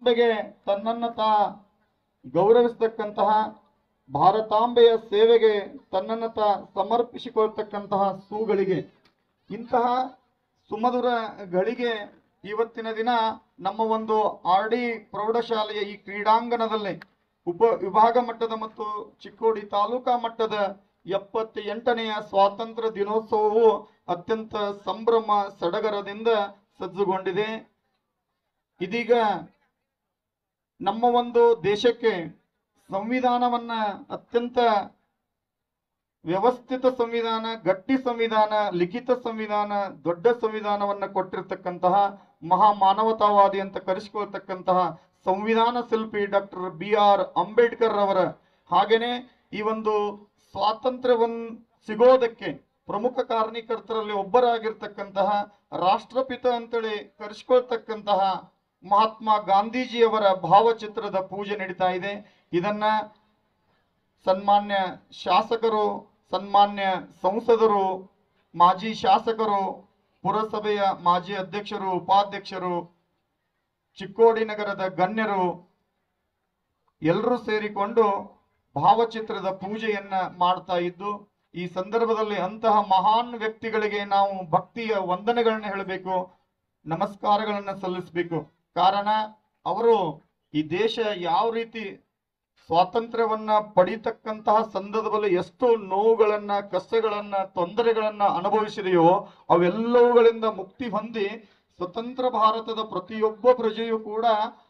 ಜನತೆಗೆ ತನ್ನನ್ನ ತಾ ಗೌರವಿಸ್ತಕ್ಕಂತಹ ಭಾರತಾಂಬೆಯ ಸೇವೆಗೆ ತನ್ನನ್ನ ತಾ ಸಮರ್ಪಿಸಿಕೊಳ್ತಕ್ಕಂತಹ ಸೂಗಳಿಗೆ ಇಂತಹ ಸುಮಧುರ ಗಳಿಗೆ ಇವತ್ತಿನ ದಿನ ನಮ್ಮ ಒಂದು ಆರ್ ಡಿ ಪ್ರೌಢಶಾಲೆಯ ಈ ಕ್ರೀಡಾಂಗಣದಲ್ಲಿ ಉಪ ವಿಭಾಗ ಮಟ್ಟದ ಮತ್ತು ಚಿಕ್ಕೋಡಿ ತಾಲೂಕಾ ಮಟ್ಟದ ಎಪ್ಪತ್ತ ಎಂಟನೆಯ ಸ್ವಾತಂತ್ರ್ಯ ದಿನೋತ್ಸವವು ಅತ್ಯಂತ ಸಂಭ್ರಮ ಸಡಗರದಿಂದ ಸಜ್ಜುಗೊಂಡಿದೆ ಇದೀಗ ನಮ್ಮ ಒಂದು ದೇಶಕ್ಕೆ ಸಂವಿಧಾನವನ್ನ ಅತ್ಯಂತ ವ್ಯವಸ್ಥಿತ ಸಂವಿಧಾನ ಗಟ್ಟಿ ಸಂವಿಧಾನ ಲಿಖಿತ ಸಂವಿಧಾನ ದೊಡ್ಡ ಸಂವಿಧಾನವನ್ನ ಕೊಟ್ಟಿರ್ತಕ್ಕಂತಹ ಮಹಾ ಮಾನವತಾವಾದಿ ಅಂತ ಕರೆಸಿಕೊಳ್ತಕ್ಕಂತಹ ಸಂವಿಧಾನ ಶಿಲ್ಪಿ ಡಾಕ್ಟರ್ ಬಿ ಆರ್ ಅಂಬೇಡ್ಕರ್ ಅವರ ಹಾಗೇನೆ ಈ ಒಂದು ಸ್ವಾತಂತ್ರ್ಯವನ್ ಸಿಗೋದಕ್ಕೆ ಪ್ರಮುಖ ಕಾರಣೀಕರ್ತರಲ್ಲಿ ಒಬ್ಬರಾಗಿರ್ತಕ್ಕಂತಹ ರಾಷ್ಟ್ರಪಿತ ಅಂತೇಳಿ ಕರೆಸಿಕೊಳ್ತಕ್ಕಂತಹ ಮಹಾತ್ಮ ಗಾಂಧೀಜಿಯವರ ಭಾವಚಿತ್ರದ ಪೂಜೆ ನಡೀತಾ ಇದೆ ಇದನ್ನ ಸನ್ಮಾನ್ಯ ಶಾಸಕರು ಸನ್ಮಾನ್ಯ ಸಂಸದರು ಮಾಜಿ ಶಾಸಕರು ಪುರಸಭೆಯ ಮಾಜಿ ಅಧ್ಯಕ್ಷರು ಉಪಾಧ್ಯಕ್ಷರು ಚಿಕ್ಕೋಡಿ ನಗರದ ಗಣ್ಯರು ಎಲ್ಲರೂ ಸೇರಿಕೊಂಡು ಭಾವಚಿತ್ರದ ಪೂಜೆಯನ್ನ ಮಾಡ್ತಾ ಇದ್ದು ಈ ಸಂದರ್ಭದಲ್ಲಿ ಅಂತಹ ಮಹಾನ್ ವ್ಯಕ್ತಿಗಳಿಗೆ ನಾವು ಭಕ್ತಿಯ ವಂದನೆಗಳನ್ನ ಹೇಳಬೇಕು ನಮಸ್ಕಾರಗಳನ್ನ ಸಲ್ಲಿಸಬೇಕು ಕಾರಣ ಅವರು ಈ ದೇಶ ಯಾವ ರೀತಿ ಸ್ವಾತಂತ್ರ್ಯವನ್ನ ಪಡೀತಕ್ಕಂತಹ ಸಂದರ್ಭದಲ್ಲಿ ಎಷ್ಟು ನೋವುಗಳನ್ನ ಕಷ್ಟಗಳನ್ನ ತೊಂದರೆಗಳನ್ನ ಅನುಭವಿಸಿದೆಯೋ ಅವೆಲ್ಲವುಗಳಿಂದ ಮುಕ್ತಿ ಹೊಂದಿ ಸ್ವತಂತ್ರ ಭಾರತದ ಪ್ರತಿಯೊಬ್ಬ ಪ್ರಜೆಯೂ ಕೂಡ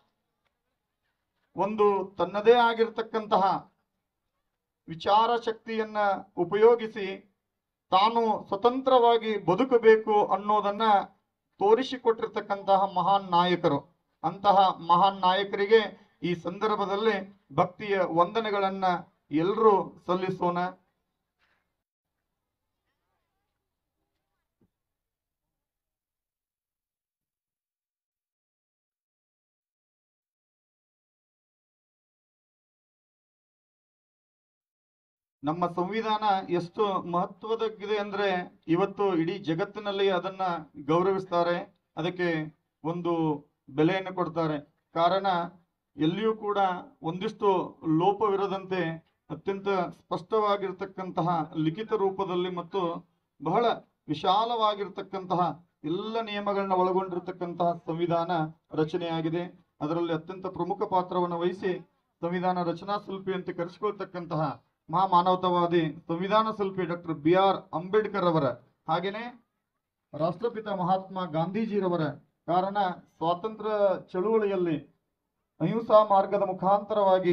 ಒಂದು ತನ್ನದೇ ಆಗಿರ್ತಕ್ಕಂತಹ ವಿಚಾರ ಶಕ್ತಿಯನ್ನ ಉಪಯೋಗಿಸಿ ತಾನು ಸ್ವತಂತ್ರವಾಗಿ ಬದುಕಬೇಕು ಅನ್ನೋದನ್ನ ತೋರಿಸಿಕೊಟ್ಟಿರ್ತಕ್ಕಂತಹ ಮಹಾನ್ ನಾಯಕರು ಅಂತಹ ಮಹಾನ್ ನಾಯಕರಿಗೆ ಈ ಸಂದರ್ಭದಲ್ಲಿ ಭಕ್ತಿಯ ವಂದನೆಗಳನ್ನ ಎಲ್ಲರೂ ಸಲ್ಲಿಸೋಣ ನಮ್ಮ ಸಂವಿಧಾನ ಎಷ್ಟು ಮಹತ್ವದಗಿದೆ ಅಂದ್ರೆ ಇವತ್ತು ಇಡೀ ಜಗತ್ತಿನಲ್ಲಿ ಅದನ್ನ ಗೌರವಿಸ್ತಾರೆ ಅದಕ್ಕೆ ಒಂದು ಬೆಲೆಯನ್ನು ಕೊಡ್ತಾರೆ ಕಾರಣ ಎಲ್ಲಿಯೂ ಕೂಡ ಒಂದಿಷ್ಟು ಲೋಪವಿರದಂತೆ ಅತ್ಯಂತ ಸ್ಪಷ್ಟವಾಗಿರ್ತಕ್ಕಂತಹ ಲಿಖಿತ ರೂಪದಲ್ಲಿ ಮತ್ತು ಬಹಳ ವಿಶಾಲವಾಗಿರ್ತಕ್ಕಂತಹ ಎಲ್ಲ ನಿಯಮಗಳನ್ನ ಒಳಗೊಂಡಿರ್ತಕ್ಕಂತಹ ಸಂವಿಧಾನ ರಚನೆಯಾಗಿದೆ ಅದರಲ್ಲಿ ಅತ್ಯಂತ ಪ್ರಮುಖ ಪಾತ್ರವನ್ನು ವಹಿಸಿ ಸಂವಿಧಾನ ರಚನಾ ಶಿಲ್ಪಿ ಅಂತ ಕರೆಸಿಕೊಳ್ತಕ್ಕಂತಹ ಮಹಾ ಮಾನವತಾವಾದಿ ಸಂವಿಧಾನ ಶಿಲ್ಪಿ ಡಾಕ್ಟರ್ ಬಿ ಆರ್ ಅಂಬೇಡ್ಕರ್ ಅವರ ಹಾಗೇನೆ ರಾಷ್ಟ್ರಪಿತ ಮಹಾತ್ಮ ಗಾಂಧೀಜಿರವರ ಕಾರಣ ಸ್ವಾತಂತ್ರ್ಯ ಚಳುವಳಿಯಲ್ಲಿ ಅಹಿಂಸಾ ಮಾರ್ಗದ ಮುಖಾಂತರವಾಗಿ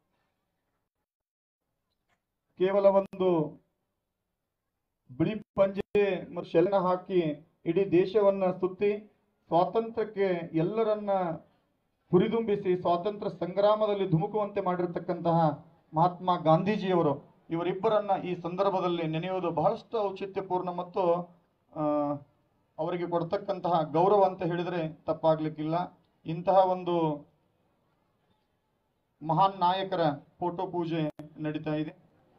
ಕೇವಲ ಒಂದು ಬಿಳಿ ಪಂಜೆ ಮತ್ತು ಶೆಲ್ನ ಹಾಕಿ ಇಡೀ ದೇಶವನ್ನ ಸುತ್ತಿ ಸ್ವಾತಂತ್ರ್ಯಕ್ಕೆ ಎಲ್ಲರನ್ನ ಹುರಿದುಂಬಿಸಿ ಸ್ವಾತಂತ್ರ್ಯ ಸಂಗ್ರಾಮದಲ್ಲಿ ಧುಮುಕುವಂತೆ ಮಾಡಿರ್ತಕ್ಕಂತಹ ಮಹಾತ್ಮ ಗಾಂಧೀಜಿಯವರು ಇವರಿಬ್ಬರನ್ನ ಈ ಸಂದರ್ಭದಲ್ಲಿ ನೆನೆಯುವುದು ಬಹಳಷ್ಟು ಔಚಿತ್ಯಪೂರ್ಣ ಮತ್ತು ಆ, ಅವರಿಗೆ ಕೊಡ್ತಕ್ಕಂತಹ ಗೌರವ ಅಂತ ಹೇಳಿದ್ರೆ ತಪ್ಪಾಗ್ಲಿಕ್ಕಿಲ್ಲ ಇಂತಹ ಒಂದು ಮಹಾನ್ ನಾಯಕರ ಫೋಟೋ ಪೂಜೆ ನಡೀತಾ ಇದೆ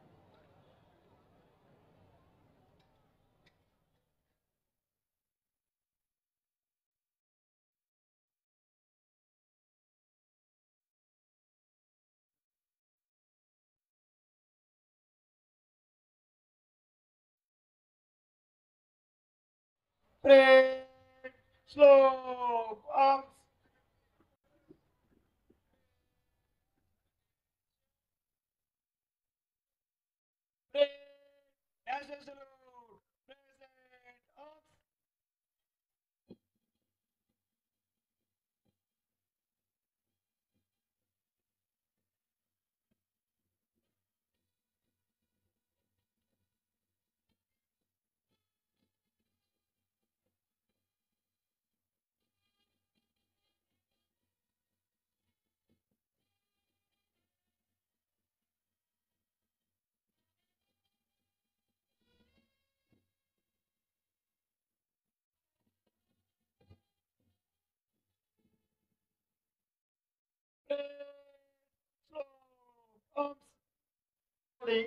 Pray, slow, arms. Pray, national salute. Present, arms. Pray, slow, arms. ನೋಡಿ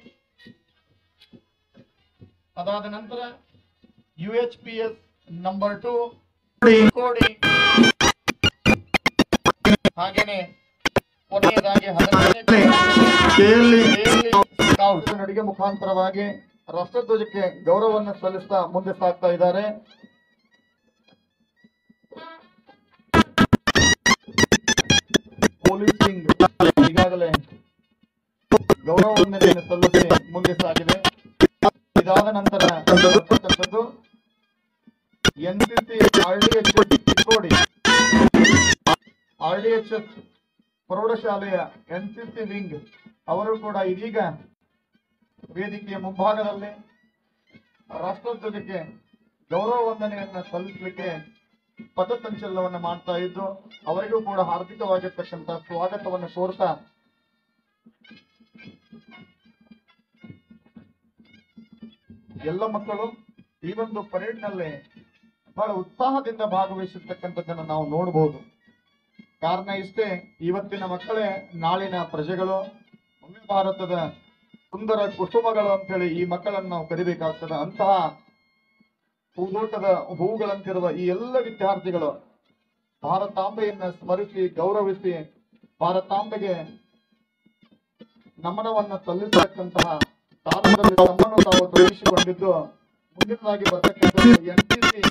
ಅದಾದ ನಂತರ U H P S number two ಕೋಡಿ ಹಾಗೇನೆ ಕೊನೆಯದಾಗಿ ಹದಿನೈದನೇ ಕೇಳಿ ಸ್ಕೌಟ್ಸ್ ನಡಿಗೆ ಮುಖಾಂತರವಾಗಿ ರಾಷ್ಟ್ರಧ್ವಜಕ್ಕೆ ಗೌರವವನ್ನು ಸಲ್ಲಿಸ್ತಾ ಮುಂದೆ ಸಾಗ್ತಾ ಇದ್ದಾರೆ ಪೊಲೀಸ್ ವಿಂಗ್ ಈಗಾಗಲೇ ಗೌರವ ವಂದನೆಯನ್ನು ಸಲ್ಲಿಸಿ ಮುಂದೆ ಸಾಗಿದೆ ಇದಾದ ನಂತರ ಬರ್ತಕ್ಕಂಥದ್ದು ಎನ್ಸಿಸಿ ಆರ್ಡಿಎಚ್ ಚಿಕ್ಕೋಡಿ ಆರ್ಡಿಎಚ್ಎಸ್ ಪ್ರೌಢಶಾಲೆಯ ಎನ್ಸಿಸಿ ವಿಂಗ್ ಅವರು ಕೂಡ ಇದೀಗ ವೇದಿಕೆಯ ಮುಂಭಾಗದಲ್ಲಿ ರಾಷ್ಟ್ರಧ್ವಜಕ್ಕೆ ಗೌರವ ವಂದನೆಯನ್ನ ಸಲ್ಲಿಸಲಿಕ್ಕೆ ಪಥಸಂಚಲನವನ್ನ ಮಾಡ್ತಾ ಇದ್ದು ಅವರಿಗೂ ಕೂಡ ಹಾರ್ದಿಕವಾಗಿರ್ತಕ್ಕಂಥ ಸ್ವಾಗತವನ್ನು ಕೋರ್ತಾ ಎಲ್ಲ ಮಕ್ಕಳು ಈ ಒಂದು ಪರೇಡ್ ನಲ್ಲಿ ಬಹಳ ಉತ್ಸಾಹದಿಂದ ಭಾಗವಹಿಸಿರ್ತಕ್ಕಂಥದ್ದನ್ನು ನಾವು ನೋಡಬಹುದು ಕಾರಣ ಇಷ್ಟೇ ಇವತ್ತಿನ ಮಕ್ಕಳೇ ನಾಳಿನ ಪ್ರಜೆಗಳು ಭವ್ಯ ಭಾರತದ ಸುಂದರ ಕುಸುಮಗಳು ಅಂತೇಳಿ ಈ ಮಕ್ಕಳನ್ನು ನಾವು ಕರಿಬೇಕಾಗ್ತದೆ ಅಂತಹ ಹೂದೋಟದ ಹೂವುಗಳಂತಿರುವ ಈ ಎಲ್ಲ ವಿದ್ಯಾರ್ಥಿಗಳು ಭಾರತಾಂಬೆಯನ್ನ ಸ್ಮರಿಸಿ ಗೌರವಿಸಿ ಭಾರತಾಂಬೆಗೆ ನಮನವನ್ನ ಸಲ್ಲಿಸತಕ್ಕಂತಹ ಸಾಧನದಲ್ಲಿ ತಮ್ಮನ್ನು ತಾವು ತೊಡಗಿಸಿಕೊಂಡಿದ್ದು ಮುಂದಿನದಾಗಿ ಬರ್ತಕ್ಕಂಥ ಎನ್ಸಿಸಿ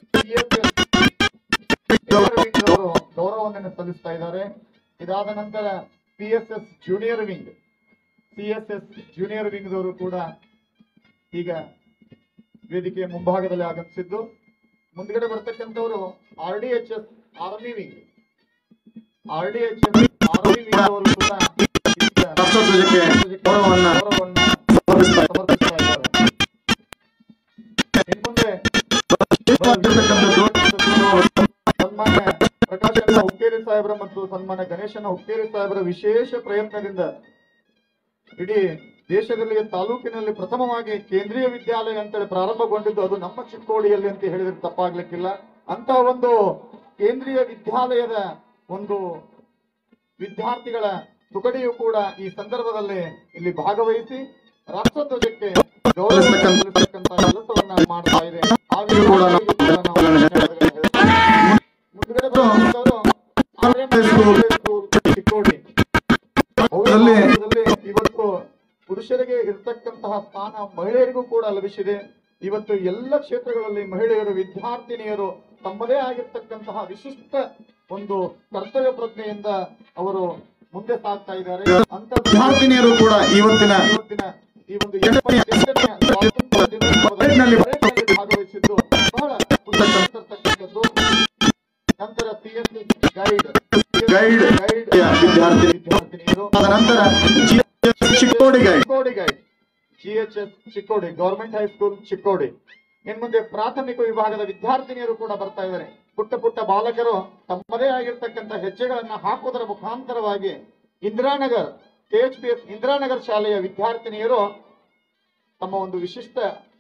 ಅವರು ಗೌರವವನ್ನು ಸಲ್ಲಿಸ್ತಾ ಇದ್ದಾರೆ ಇದಾದ ನಂತರ P S S junior wing C S S junior wing ದವರು ಕೂಡ ಈಗ ವೇದಿಕೆಯ ಮುಂಭಾಗದಲ್ಲಿ ಆಗಮಿಸಿದ್ದು ಮುಂದ್ಗಡೆ ಬರ್ತಕ್ಕಂಥವರು R D H S army wing R D H S army wing ಅವರು ಕೂಡ ಈಗ ರಾಷ್ಟ್ರಧ್ವಜಕ್ಕೆ ಗೌರವವನ್ನ ಗೌರವವನ್ನ ಸಮರ್ಪಿಸ್ತಾ ಸಮರ್ಪಿಸ್ತಾ ಇದ್ದಾರೆ ಇನ್ನು ಮುಂದೆ ಇರ್ತಕ್ಕಂಥದ್ದು ಸನ್ಮಾನ್ಯ ಪ್ರಕಾಶನ ಹುಕ್ಕೇರಿ ಸಾಹೇಬರ ಮತ್ತು ಸನ್ಮಾನ್ಯ ಗಣೇಶನ ಹುಕ್ಕೇರಿ ಸಾಹೇಬರ ವಿಶೇಷ ಪ್ರಯತ್ನದಿಂದ ಇಡೀ ದೇಶದಲ್ಲಿ ತಾಲೂಕಿನಲ್ಲಿ ಪ್ರಥಮವಾಗಿ ಕೇಂದ್ರೀಯ ವಿದ್ಯಾಲಯ ಅಂತೇಳಿ ಪ್ರಾರಂಭಗೊಂಡಿದ್ದು ಅದು ನಮ್ಮ ಚಿಕ್ಕೋಡಿಯಲ್ಲಿ ಅಂತ ಹೇಳಿದ್ರೆ ತಪ್ಪಾಗ್ಲಿಕ್ಕಿಲ್ಲ ಅಂತಹ ಒಂದು ಕೇಂದ್ರೀಯ ವಿದ್ಯಾಲಯದ ಒಂದು ವಿದ್ಯಾರ್ಥಿಗಳ ತುಕಡಿಯು ಕೂಡ ಈ ಸಂದರ್ಭದಲ್ಲಿ ಇಲ್ಲಿ ಭಾಗವಹಿಸಿ ರಾಷ್ಟ್ರಧ್ವಜಕ್ಕೆ ಗೌರವ ಸಲ್ಲಿಸತಕ್ಕಂತ ಕೆಲಸವನ್ನ ಮಾಡ್ತಾ ಇದೆ ಆ ವಿಚಾರವಾಗಿ ಕೂಡ ನಾವು ಧನ್ಯವಾದಗಳನ್ನು ಹೇಳ್ತೇವೆ. ಮುಂದ್ಗಡೆ ಬರ್ತಕ್ಕಂಥವರು ಆರ್ಎಂ ಸ್ಕೂಲ್ ಚಿಕ್ಕೋಡಿ ಅಲ್ಲಿ ಭಾರತದಲ್ಲಿ ಇವತ್ತು ಪುರುಷರಿಗೆ ಇರತಕ್ಕಂತಹ ಸ್ಥಾನ ಮಹಿಳೆಯರಿಗೂ ಕೂಡ ಲಭಿಸಿದೆ ಇವತ್ತು ಎಲ್ಲ ಕ್ಷೇತ್ರಗಳಲ್ಲಿ ಮಹಿಳೆಯರು ವಿದ್ಯಾರ್ಥಿನಿಯರು ತಮ್ಮದೇ ಆಗಿರ್ತಕ್ಕಂತಹ ವಿಶಿಷ್ಟ ಒಂದು ಕರ್ತವ್ಯ ಪ್ರಜ್ಞೆಯಿಂದ ಅವರು ಮುಂದೆ ಸಾಗ್ತಾ ಇದ್ದಾರೆ ಅಂತ ವಿದ್ಯಾರ್ಥಿನಿಯರು ಕೂಡ ಇವತ್ತಿನ ಇವತ್ತಿನ ಈ ಒಂದು ಎಪ್ಪತ್ತೆಂಟನೆಯ ಸ್ವಾತಂತ್ರ್ಯ ದಿನೋತ್ಸವದ ಪರೇಡ್ನಲ್ಲಿ ಪರೇಡ್ನಲ್ಲಿ ಭಾಗವಹಿಸಿದ್ದು ಬಹಳ ಖುಷಿ ತರ್ತಕ್ಕಂಥದ್ದು. ನಂತರ C S guide guide guide ವಿದ್ಯಾರ್ಥಿ ವಿದ್ಯಾರ್ಥಿನಿಯರು ಅದ ನಂತರ ಜಿ- Chikkodi guide Chikkodi guide GHS Chikkodi government high school Chikkodi ಇನ್ ಮುಂದೆ ಪ್ರಾಥಮಿಕ ವಿಭಾಗದ ವಿದ್ಯಾರ್ಥಿನಿಯರು ಕೂಡ ಬರ್ತಾ ಇದ್ದಾರೆ ಪುಟ್ಟ ಪುಟ್ಟ ಬಾಲಕರು ತಮ್ಮದೇ ಆಗಿರ್ತಕ್ಕಂಥ ಹೆಜ್ಜೆಗಳನ್ನ ಹಾಕುವುದರ ಮುಖಾಂತರವಾಗಿ Indiranagar K H P S Indiranagar ಶಾಲೆಯ ವಿದ್ಯಾರ್ಥಿನಿಯರು ತಮ್ಮ ಒಂದು ವಿಶಿಷ್ಟ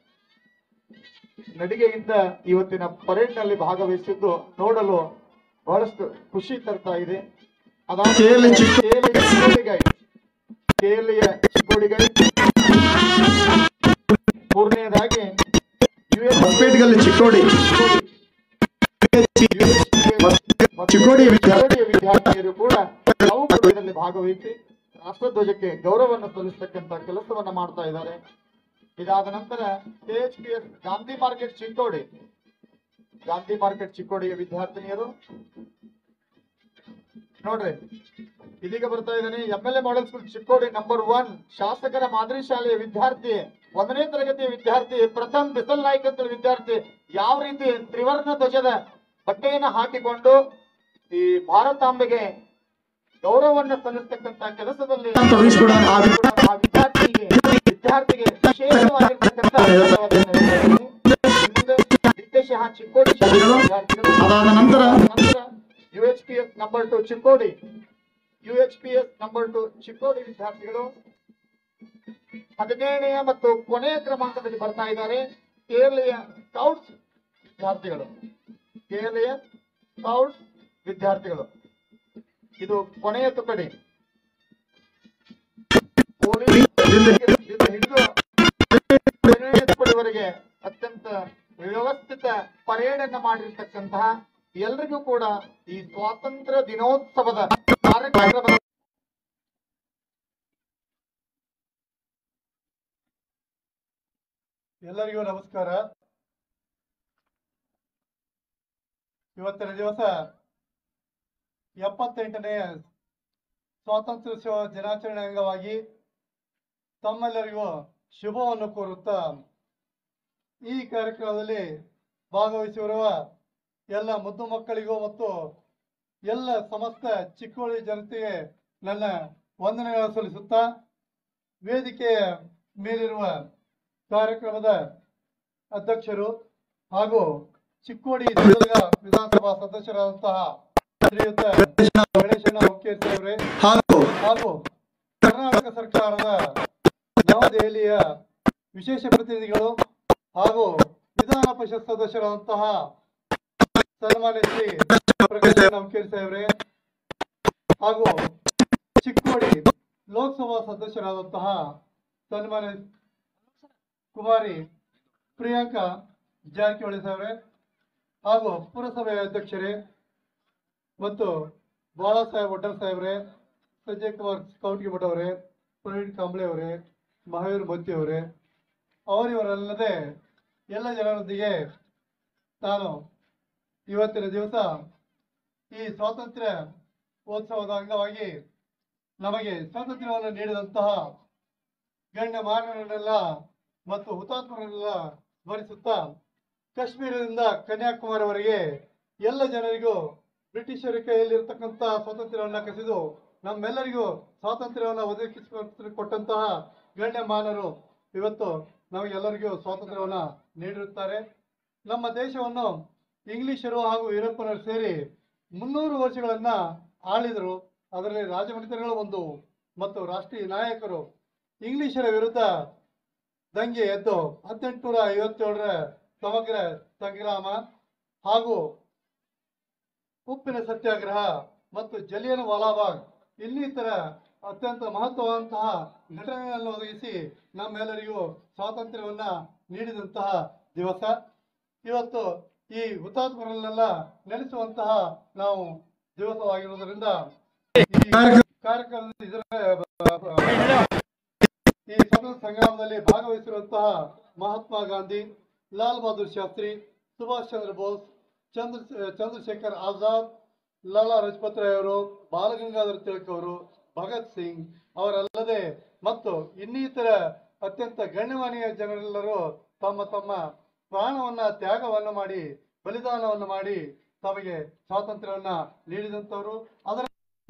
ನಡಿಗೆಯಿಂದ ಇವತ್ತಿನ ಪರೇಡ್ ನಲ್ಲಿ ಭಾಗವಹಿಸಿದ್ದು ನೋಡಲು ಬಹಳಷ್ಟು ಖುಷಿ ತರ್ತಾ ಇದೆ ಅದಾದ ಕೇಲಿ ಚಿಕ್ಕ- ಕೇಲಿ ಚಿಕ್ಕೋಡಿ ಗೈಡ್ ಕೇಲಿಯ ಚಿಕ್ಕೋಡಿ ಗೈಡ್ ಮೂರನೆಯದಾಗಿ ಯುಎಸ್ ಹೊಸಪೇಟೆಗಲ್ಲಿ ಚಿಕ್ಕೋಡಿ ಚಿಕ್ಕೋಡಿ ವಿದ್ಯಾರ್ಥಿ ಚಿಕ್ಕೋಡಿಯ ವಿದ್ಯಾರ್ಥಿನಿಯರು ಕೂಡ ತಾವು ಪರೇಡ್ನಲ್ಲಿ ಭಾಗವಹಿಸಿ ರಾಷ್ಟ್ರಧ್ವಜಕ್ಕೆ ಗೌರವವನ್ನು ಸಲ್ಲಿಸತಕ್ಕಂತ ಕೆಲಸವನ್ನ ಮಾಡ್ತಾ ಇದ್ದಾರೆ ಇದಾದ ನಂತರ K H P S Gandhi market Chikkodi Gandhi market ಚಿಕ್ಕೋಡಿಯ ವಿದ್ಯಾರ್ಥಿನಿಯರು ನೋಡ್ರಿ ಇದೀಗ ಬರ್ತಾ ಇದ್ದಾನೆ M L A model school Chikkodi number one ಶಾಸಕರ ಮಾದರಿ ಶಾಲೆಯ ವಿದ್ಯಾರ್ಥಿ ಒಂದನೇ ತರಗತಿಯ ವಿದ್ಯಾರ್ಥಿ ಪ್ರಥಮ್ ಬಿಸಲ್ ನಾಯ್ಕ್ ಅಂತ ವಿದ್ಯಾರ್ಥಿ ಯಾವ ರೀತಿ ತ್ರಿವರ್ಣ ಧ್ವಜದ ಬಟ್ಟೆಯನ್ನ ಹಾಕಿಕೊಂಡು ಈ ಭಾರತಾಂಬೆಗೆ ಗೌರವವನ್ನು ಸಲ್ಲಿಸ್ತಕ್ಕಂತ ಕೆಲಸದಲ್ಲಿ ತೊಡಗಿಸಿಕೊಂಡ ಆ ವಿ- ಆ ವಿದ್ಯಾರ್ಥಿಗೆ ವಿದ್ಯಾರ್ಥಿಗೆ ವಿಶೇಷವಾಗಿರ್ತಕ್ಕಂಥ ಧನ್ಯವಾದವನ್ನು ಹೇಳ್ತಾ ಇದ್ದೀನಿ. ಮುಂದೆ ನಿತ್ಯಶಃ ಚಿಕ್ಕೋಡಿ ಶಾಲೆಯ ವಿದ್ಯಾರ್ಥಿಗಳು ಅದಾದ ನಂತರ ನಂತರ U H P S number two Chikkodi U H P S number two Chikkodi ವಿದ್ಯಾರ್ಥಿಗಳು ಹದಿನೇಳನೆಯ ಮತ್ತು ಕೊನೆಯ ಕ್ರಮಾಂಕದಲ್ಲಿ ಬರ್ತಾ ಇದ್ದಾರೆ ಕೇರಳೀಯ ಸ್ಕೌಟ್ಸ್ ವಿದ್ಯಾರ್ಥಿಗಳು ಕೇರಳೀಯ ಸ್ಕೌಟ್ಸ್ ವಿದ್ಯಾರ್ಥಿಗಳು ಇದು ಕೊನೆಯ ತುಕಡಿ ಪೊಲೀಸ್ ಇಂದ ಹಿಡಿದು ಹದಿನೇಳನೇ ತುಕಡಿವರೆಗೆ ಅತ್ಯಂತ ವ್ಯವಸ್ಥಿತ ಪರೇಡ್ ಅನ್ನ ಮಾಡಿರ್ತಕ್ಕಂತಹ ಎಲ್ರಿಗೂ ಎಲ್ಲರಿಗೂ ಕೂಡ ಈ ಸ್ವಾತಂತ್ರ್ಯ ದಿನೋತ್ಸವದ ಕಾರ್ಯಕ್ರಮದ ಎಲ್ಲರಿಗೂ ನಮಸ್ಕಾರ ಇವತ್ತಿನ ದಿವಸ ಎಪ್ಪತ್ತೆಂಟನೇ ಸ್ವಾತಂತ್ರ್ಯೋತ್ಸವ ದಿನಾಚರಣೆ ಅಂಗವಾಗಿ ತಮ್ಮೆಲ್ಲರಿಗೂ ಶುಭವನ್ನು ಕೋರುತ್ತಾ ಈ ಕಾರ್ಯಕ್ರಮದಲ್ಲಿ ಭಾಗವಹಿಸಿರುವ ಎಲ್ಲ ಮುದ್ದು ಮಕ್ಕಳಿಗೂ ಮತ್ತು ಎಲ್ಲ ಸಮಸ್ತ ಚಿಕ್ಕೋಳಿ ಜನತೆಗೆ ನನ್ನ ವಂದನೆಗಳನ್ನು ಸಲ್ಲಿಸುತ್ತಾ ವೇದಿಕೆಯ ಮೇಲಿರುವ ಕಾರ್ಯಕ್ರಮದ ಅಧ್ಯಕ್ಷರು ಹಾಗೂ ಚಿಕ್ಕೋಡಿ ಚಿತ್ರದುರ್ಗ ವಿಧಾನಸಭಾ ಸದಸ್ಯರಾದಂತಹ ಶ್ರೀಯುತ ಗಣೇಶಣ್ಣ ಹುಕ್ಕೇರಿ ಅವರೇ ಹಾಗೂ ಹಾಗೂ ಕರ್ನಾಟಕ ಸರ್ಕಾರದ ನವದೆಹಲಿಯ ವಿಶೇಷ ಪ್ರತಿನಿಧಿಗಳು ಹಾಗೂ ವಿಧಾನ ಪರಿಷತ್ ಸದಸ್ಯರಾದಂತಹ ಸನ್ಮಾನ್ಯ ಶ್ರೀ ಪ್ರಕಾಶ್ ನವಕೇರಿ ಸಾಹೇಬ್ರೆ ಹಾಗೂ ಚಿಕ್ಕೋಡಿ ಲೋಕಸಭಾ ಸದಸ್ಯರಾದಂತಹ ಸನ್ಮಾನ್ಯ ಕುಮಾರಿ ಪ್ರಿಯಾಂಕಾ ಜಾರಕಿಹೊಳಿ ಸಾಹೇಬ್ರೆ ಹಾಗೂ ಪುರಸಭೆಯ ಅಧ್ಯಕ್ಷರೇ ಮತ್ತು ಬಾಳಾ ಸಾಹೇಬ್ ಒಡ್ಡರ್ ಸಾಹೇಬ್ರೆ ಸಂಜಯ್ ಕುಮಾರ್ ಕೌಟ್ಗಿ ಭಟ್ ಅವರೇ ಪ್ರವೀಣ್ ಕಾಂಬ್ಳೆ ಅವರೇ ಮಹಾವೀರ್ ಮೊತ್ತಿ ಅವರೇ ಅವರಿವರಲ್ಲದೆ ಎಲ್ಲ ಜನರೊಂದಿಗೆ ನಾನು ಇವತ್ತಿನ ದಿವಸ ಈ ಸ್ವಾತಂತ್ರ್ಯ ಉತ್ಸವದ ಅಂಗವಾಗಿ ನಮಗೆ ಸ್ವಾತಂತ್ರ್ಯವನ್ನು ನೀಡಿದಂತಹ ಗಣ್ಯ ಮಾನವರನ್ನೆಲ್ಲ ಮತ್ತು ಹುತಾತ್ಮರನ್ನೆಲ್ಲ ಸ್ಮರಿಸುತ್ತಾ ಕಾಶ್ಮೀರದಿಂದ ಕನ್ಯಾಕುಮಾರಿವರೆಗೆ ಎಲ್ಲ ಜನರಿಗೂ ಬ್ರಿಟಿಷರ ಕೈಯಲ್ಲಿರ್ತಕ್ಕಂಥ ಸ್ವಾತಂತ್ರ್ಯವನ್ನು ಕಸಿದು ನಮ್ಮೆಲ್ಲರಿಗೂ ಸ್ವಾತಂತ್ರ್ಯವನ್ನು ಒದಗಿಸಿ ಕೊಟ್ಟಂತಹ ಗಣ್ಯ ಮಾನವರು ಇವತ್ತು ನಮಗೆಲ್ಲರಿಗೂ ಸ್ವಾತಂತ್ರ್ಯವನ್ನು ನೀಡಿರುತ್ತಾರೆ ನಮ್ಮ ದೇಶವನ್ನು ಇಂಗ್ಲಿಷರು ಹಾಗೂ ಯುರೋಪಿಯನ್ನರು ಸೇರಿ ಮುನ್ನೂರು ವರ್ಷಗಳನ್ನ ಆಳಿದರು ಅದರಲ್ಲಿ ರಾಜಮನೆತನಗಳು ಒಂದು ಮತ್ತು ರಾಷ್ಟ್ರೀಯ ನಾಯಕರು ಇಂಗ್ಲಿಷರ ವಿರುದ್ಧ ದಂಗೆ ಎದ್ದು ಹದಿನೆಂಟುನೂರ ಐವತ್ತೇಳರ ಸಮಗ್ರ ಸಂಗ್ರಾಮ ಹಾಗೂ ಉಪ್ಪಿನ ಸತ್ಯಾಗ್ರಹ ಮತ್ತು ಜಲಿಯನ್ ವಾಲಾಬಾಗ್ ಇನ್ನಿತರ ಅತ್ಯಂತ ಮಹತ್ವವಂತಹ ಘಟನೆಗಳನ್ನು ಒದಗಿಸಿ ನಮ್ಮೆಲ್ಲರಿಗೂ ಸ್ವಾತಂತ್ರ್ಯವನ್ನ ನೀಡಿದಂತಹ ದಿವಸ ಇವತ್ತು ಈ ಹುತಾತ್ಮರನ್ನೆಲ್ಲ ನೆನೆಸುವಂತಹ ನಾವು ದಿವಸವಾಗಿರುವುದರಿಂದ ಈ ಕಾರ್ಯಕ್ರಮದ ಇದರ ಈ ಸ್ವಾತಂತ್ರ್ಯ ಸಂಗ್ರಾಮದಲ್ಲಿ ಭಾಗವಹಿಸಿರುವಂತಹ ಮಹಾತ್ಮ ಗಾಂಧಿ ಲಾಲ್ ಬಹದ್ದೂರ್ ಶಾಸ್ತ್ರಿ ಸುಭಾಷ್ ಚಂದ್ರ ಬೋಸ್ ಚಂದ್ರ ಚಂದ್ರಶೇಖರ್ ಆಜಾದ್ ಲಾಲಾ ಲಜಪತ್ ರಾಯ್ ಅವರು ಬಾಲಗಂಗಾಧರ ತಿಲಕ್ ಅವರು ಭಗತ್ ಸಿಂಗ್ ಅವರಲ್ಲದೆ ಮತ್ತು ಇನ್ನಿತರ ಅತ್ಯಂತ ಗಣ್ಯಮಾನ್ಯ ಜನರೆಲ್ಲರೂ ತಮ್ಮ ತಮ್ಮ ಪ್ರಾಣವನ್ನ ತ್ಯಾಗವನ್ನು ಮಾಡಿ ಬಲಿದಾನವನ್ನು ಮಾಡಿ ತಮಗೆ ಸ್ವಾತಂತ್ರ್ಯವನ್ನ ನೀಡಿದಂತವರು ಅದರ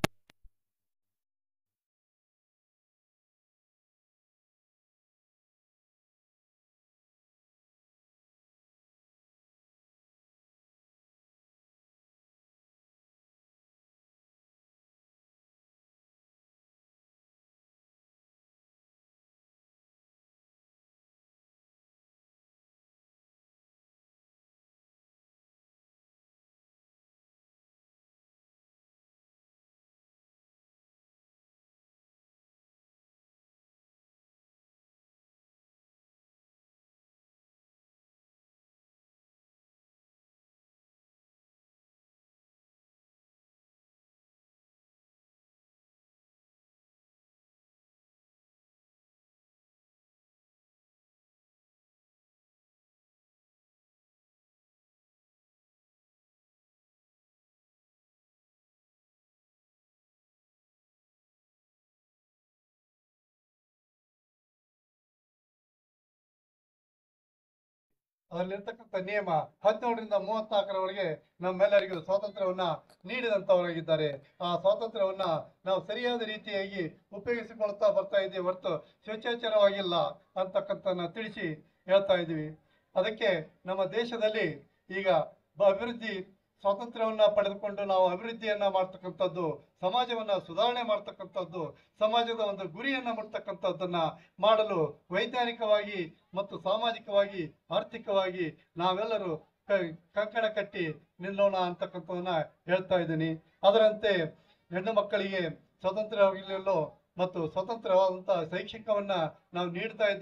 ಅದರಲ್ಲಿರ್ತಕ್ಕಂಥ ನಿಯಮ ಹದಿನೇಳರಿಂದ ಮೂವತ್ನಾಲ್ಕರವರೆಗೆ ನಮ್ಮೆಲ್ಲರಿಗೂ ಸ್ವಾತಂತ್ರ್ಯವನ್ನ ನೀಡಿದಂತವರಾಗಿದ್ದಾರೆ ಆ ಸ್ವಾತಂತ್ರ್ಯವನ್ನ ನಾವು ಸರಿಯಾದ ರೀತಿಯಾಗಿ ಉಪಯೋಗಿಸಿಕೊಳ್ತಾ ಬರ್ತಾ ಇದ್ದೀವಿ ಹೊರತು ಸ್ವೇಚ್ಛಾಚಾರವಾಗಿಲ್ಲ ಅಂತಕ್ಕಂಥನ್ನ ತಿಳಿಸಿ ಹೇಳ್ತಾ ಇದ್ದೀವಿ ಅದಕ್ಕೆ ನಮ್ಮ ದೇಶದಲ್ಲಿ ಈಗ ಬ- ಅಭಿವೃದ್ಧಿ ಸ್ವಾತಂತ್ರ್ಯವನ್ನ ಪಡೆದುಕೊಂಡು ನಾವು ಅಭಿವೃದ್ಧಿಯನ್ನ ಮಾಡ್ತಕ್ಕಂಥದ್ದು ಸಮಾಜವನ್ನ ಸುಧಾರಣೆ ಮಾಡ್ತಕ್ಕಂಥದ್ದು ಸಮಾಜದ ಒಂದು ಗುರಿಯನ್ನ ಮುಟ್ತಕ್ಕಂಥದ್ದನ್ನ ಮಾಡಲು ವೈಜ್ಞಾನಿಕವಾಗಿ ಮತ್ತು ಸಾಮಾಜಿಕವಾಗಿ ಆರ್ಥಿಕವಾಗಿ ನಾವೆಲ್ಲರೂ ಕ- ಕಂಕಣ ಕಟ್ಟಿ ನಿಲ್ಲೋಣ ಅಂತಕ್ಕಂಥವನ್ನ ಹೇಳ್ತಾ ಇದ್ದೀನಿ ಅದರಂತೆ ಹೆಣ್ಣು ಮಕ್ಕಳಿಗೆ ಸ್ವತಂತ್ರವಾಗಿರಲು ಮತ್ತು ಸ್ವತಂತ್ರವಾದಂತಹ ಶೈಕ್ಷಣಿಕವನ್ನ ನಾವು ನೀಡ್ತಾ ಇದ್ದೀವಿ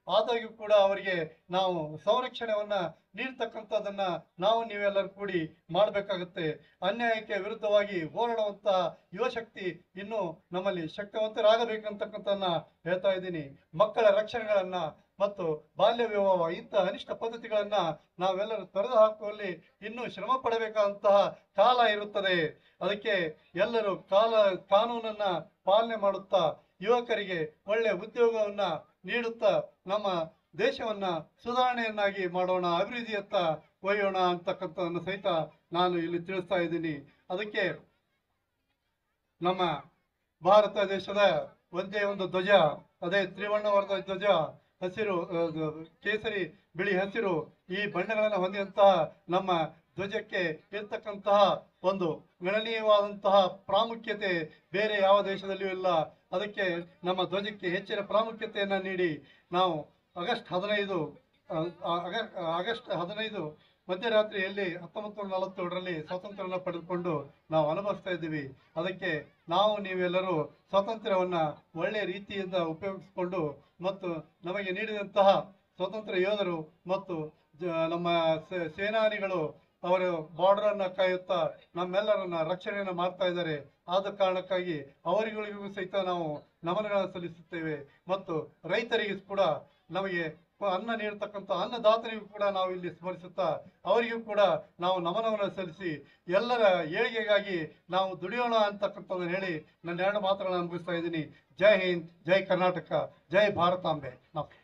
ಆದಾಗ್ಯೂ ಕೂಡ ಅವರಿಗೆ ನಾವು ಸಂರಕ್ಷಣೆಯನ್ನ ನೀಡ್ತಕ್ಕಂಥದ್ದನ್ನ ನಾವು ನೀವೆಲ್ಲರೂ ಕೂಡಿ ಮಾಡಬೇಕಾಗುತ್ತೆ ಅನ್ಯಾಯಕ್ಕೆ ವಿರುದ್ಧವಾಗಿ ಹೋರಾಡುವಂತಹ ಯುವಶಕ್ತಿ ಇನ್ನೂ ನಮ್ಮಲ್ಲಿ ಶಕ್ತಿವಂತರಾಗಬೇಕಂತಕ್ಕಂಥದ್ದನ್ನ ಹೇಳ್ತಾ ಇದ್ದೀನಿ ಮಕ್ಕಳ ರಕ್ಷಣೆಗಳನ್ನ ಮತ್ತು ಬಾಲ್ಯ ವಿವಾಹ ಇಂತಹ ಅನಿಷ್ಟ ಪದ್ಧತಿಗಳನ್ನ ನಾವೆಲ್ಲರೂ ತೊರೆದು ಹಾಕುವಲ್ಲಿ ಇನ್ನೂ ಶ್ರಮ ಪಡಬೇಕಾದಂತಹ ಕಾಲ ಇರುತ್ತದೆ ಅದಕ್ಕೆ ಎಲ್ಲರೂ ಕಾಲ ಕಾನೂನನ್ನ ಪಾಲನೆ ಮಾಡುತ್ತಾ ಯುವಕರಿಗೆ ಒಳ್ಳೆ ಉದ್ಯೋಗವನ್ನ ನೀಡುತ್ತಾ ನಮ್ಮ ದೇಶವನ್ನ ಸುಧಾರಣೆಯನ್ನಾಗಿ ಮಾಡೋಣ ಅಭಿವೃದ್ಧಿಯತ್ತ ಒಯ್ಯೋಣ ಅಂತಕ್ಕಂಥದ್ದನ್ನು ಸಹಿತ ನಾನು ಇಲ್ಲಿ ತಿಳಿಸ್ತಾ ಇದ್ದೀನಿ ಅದಕ್ಕೆ ನಮ್ಮ ಭಾರತ ದೇಶದ ಒಂದೇ ಒಂದು ಧ್ವಜ ಅದೇ ತ್ರಿವರ್ಣವರ್ಣ ಧ್ವಜ ಹಸಿರು ಆ, ಅದು ಕೇಸರಿ ಬಿಳಿ ಹಸಿರು ಈ ಬಣ್ಣಗಳನ್ನು ಹೊಂದಿದಂತಹ ನಮ್ಮ ಧ್ವಜಕ್ಕೆ ಇರ್ತಕ್ಕಂತಹ ಒಂದು ಗಣನೀಯವಾದಂತಹ ಪ್ರಾಮುಖ್ಯತೆ ಬೇರೆ ಯಾವ ದೇಶದಲ್ಲಿಯೂ ಇಲ್ಲ ಅದಕ್ಕೆ ನಮ್ಮ ಧ್ವಜಕ್ಕೆ ಹೆಚ್ಚಿನ ಪ್ರಾಮುಖ್ಯತೆಯನ್ನ ನೀಡಿ ನಾವು ಆಗಸ್ಟ್ ಹದಿನೈದು ಆ, ಆ, ಅಗ- ಆಗಸ್ಟ್ ಹದಿನೈದು ಮಧ್ಯರಾತ್ರಿಯಲ್ಲಿ ಹತ್ತೊಂಬತ್ತು ನೂರ ನಲವತ್ತೇಳರಲ್ಲಿ ಸ್ವಾತಂತ್ರ್ಯವನ್ನು ಪಡೆದುಕೊಂಡು ನಾವು ಅನುಭವಿಸ್ತಾ ಇದ್ದೀವಿ ಅದಕ್ಕೆ ನಾವು ನೀವೆಲ್ಲರೂ ಸ್ವಾತಂತ್ರ್ಯವನ್ನ ಒಳ್ಳೆಯ ರೀತಿಯಿಂದ ಉಪಯೋಗಿಸಿಕೊಂಡು ಮತ್ತು ನಮಗೆ ನೀಡಿದಂತಹ ಸ್ವಾತಂತ್ರ್ಯ ಯೋಧರು ಮತ್ತು ಜ- ನಮ್ಮ ಸೇ- ಸೇನಾನಿಗಳು ಅವರ ಬಾರ್ಡರ್ ಅನ್ನ ಕಾಯುತ್ತಾ ನಮ್ಮೆಲ್ಲರನ್ನ ರಕ್ಷಣೆಯನ್ನ ಮಾಡ್ತಾ ಇದ್ದಾರೆ ಆದ ಕಾರಣಕ್ಕಾಗಿ ಅವರಿಗಳಿಗೂ ಸಹಿತ ನಾವು ನಮನಗಳನ್ನು ಸಲ್ಲಿಸುತ್ತೇವೆ ಮತ್ತು ರೈತರಿಗೆ ಕೂಡ ನಮಗೆ ಅನ್ನ ನೀಡತಕ್ಕಂಥ ಅನ್ನದಾತನಿಗೂ ಕೂಡ ನಾವು ಇಲ್ಲಿ ಸ್ಮರಿಸುತ್ತಾ ಅವರಿಗೂ ಕೂಡ ನಾವು ನಮನವನ್ನು ಸಲ್ಲಿಸಿ ಎಲ್ಲರ ಏಳಿಗೆಗಾಗಿ ನಾವು ದುಡಿಯೋಣ ಅಂತಕ್ಕಂಥದ್ದನ್ನು ಹೇಳಿ ನನ್ನ ಎರಡು ಮಾತುಗಳನ್ನು ಮುಗಿಸ್ತಾ ಇದ್ದೀನಿ ಜೈ ಹಿಂದ್ ಜೈ ಕರ್ನಾಟಕ ಜೈ ಭಾರತಾಂಬೆ ನಮಸ್ಕಾರ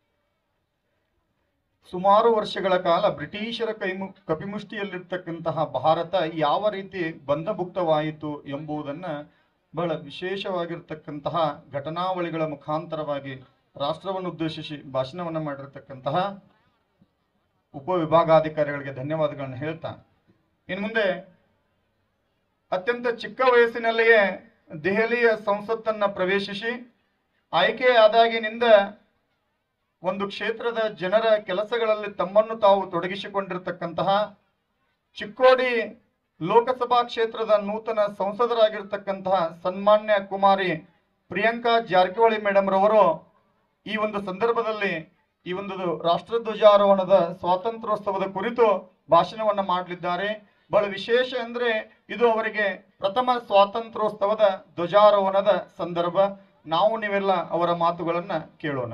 ಸುಮಾರು ವರ್ಷಗಳ ಕಾಲ ಬ್ರಿಟಿಷರ ಕೈಮು ಕಪಿಮುಷ್ಟಿಯಲ್ಲಿರ್ತಕ್ಕಂತಹ ಭಾರತ ಯಾವ ರೀತಿ ಬಂಧಭುಕ್ತವಾಯಿತು ಎಂಬುದನ್ನ ಬಹಳ ವಿಶೇಷವಾಗಿರ್ತಕ್ಕಂತಹ ಘಟನಾವಳಿಗಳ ಮುಖಾಂತರವಾಗಿ ರಾಷ್ಟ್ರವನ್ನು ಉದ್ದೇಶಿಸಿ ಭಾಷಣವನ್ನು ಮಾಡಿರ್ತಕ್ಕಂತಹ ಉಪವಿಭಾಗಾಧಿಕಾರಿಗಳಿಗೆ ಧನ್ಯವಾದಗಳನ್ನು ಹೇಳ್ತಾ ಇನ್ನು ಮುಂದೆ ಅತ್ಯಂತ ಚಿಕ್ಕ ವಯಸ್ಸಿನಲ್ಲಿಯೇ ದೆಹಲಿಯ ಸಂಸತ್ತನ್ನ ಪ್ರವೇಶಿಸಿ ಆಯ್ಕೆಯಾದಾಗಿನಿಂದ ಒಂದು ಕ್ಷೇತ್ರದ ಜನರ ಕೆಲಸಗಳಲ್ಲಿ ತಮ್ಮನ್ನು ತಾವು ತೊಡಗಿಸಿಕೊಂಡಿರ್ತಕ್ಕಂತಹ ಚಿಕ್ಕೋಡಿ ಲೋಕಸಭಾ ಕ್ಷೇತ್ರದ ನೂತನ ಸಂಸದರಾಗಿರ್ತಕ್ಕಂತಹ ಸನ್ಮಾನ್ಯ ಕುಮಾರಿ ಪ್ರಿಯಾಂಕಾ ಜಾರಕಿಹೊಳಿ ಮೇಡಮ್ ರವರು ಈ ಒಂದು ಸಂದರ್ಭದಲ್ಲಿ ಈ ಒಂದು ರಾಷ್ಟ್ರಧ್ವಜಾರೋಹಣದ ಸ್ವಾತಂತ್ರ್ಯೋತ್ಸವದ ಕುರಿತು ಭಾಷಣವನ್ನ ಮಾಡಲಿದ್ದಾರೆ ಬಹಳ ವಿಶೇಷ ಅಂದ್ರೆ ಇದು ಅವರಿಗೆ ಪ್ರಥಮ ಸ್ವಾತಂತ್ರ್ಯೋತ್ಸವದ ಧ್ವಜಾರೋಹಣದ ಸಂದರ್ಭ ನಾವು ನೀವೆಲ್ಲ ಅವರ ಮಾತುಗಳನ್ನ ಕೇಳೋಣ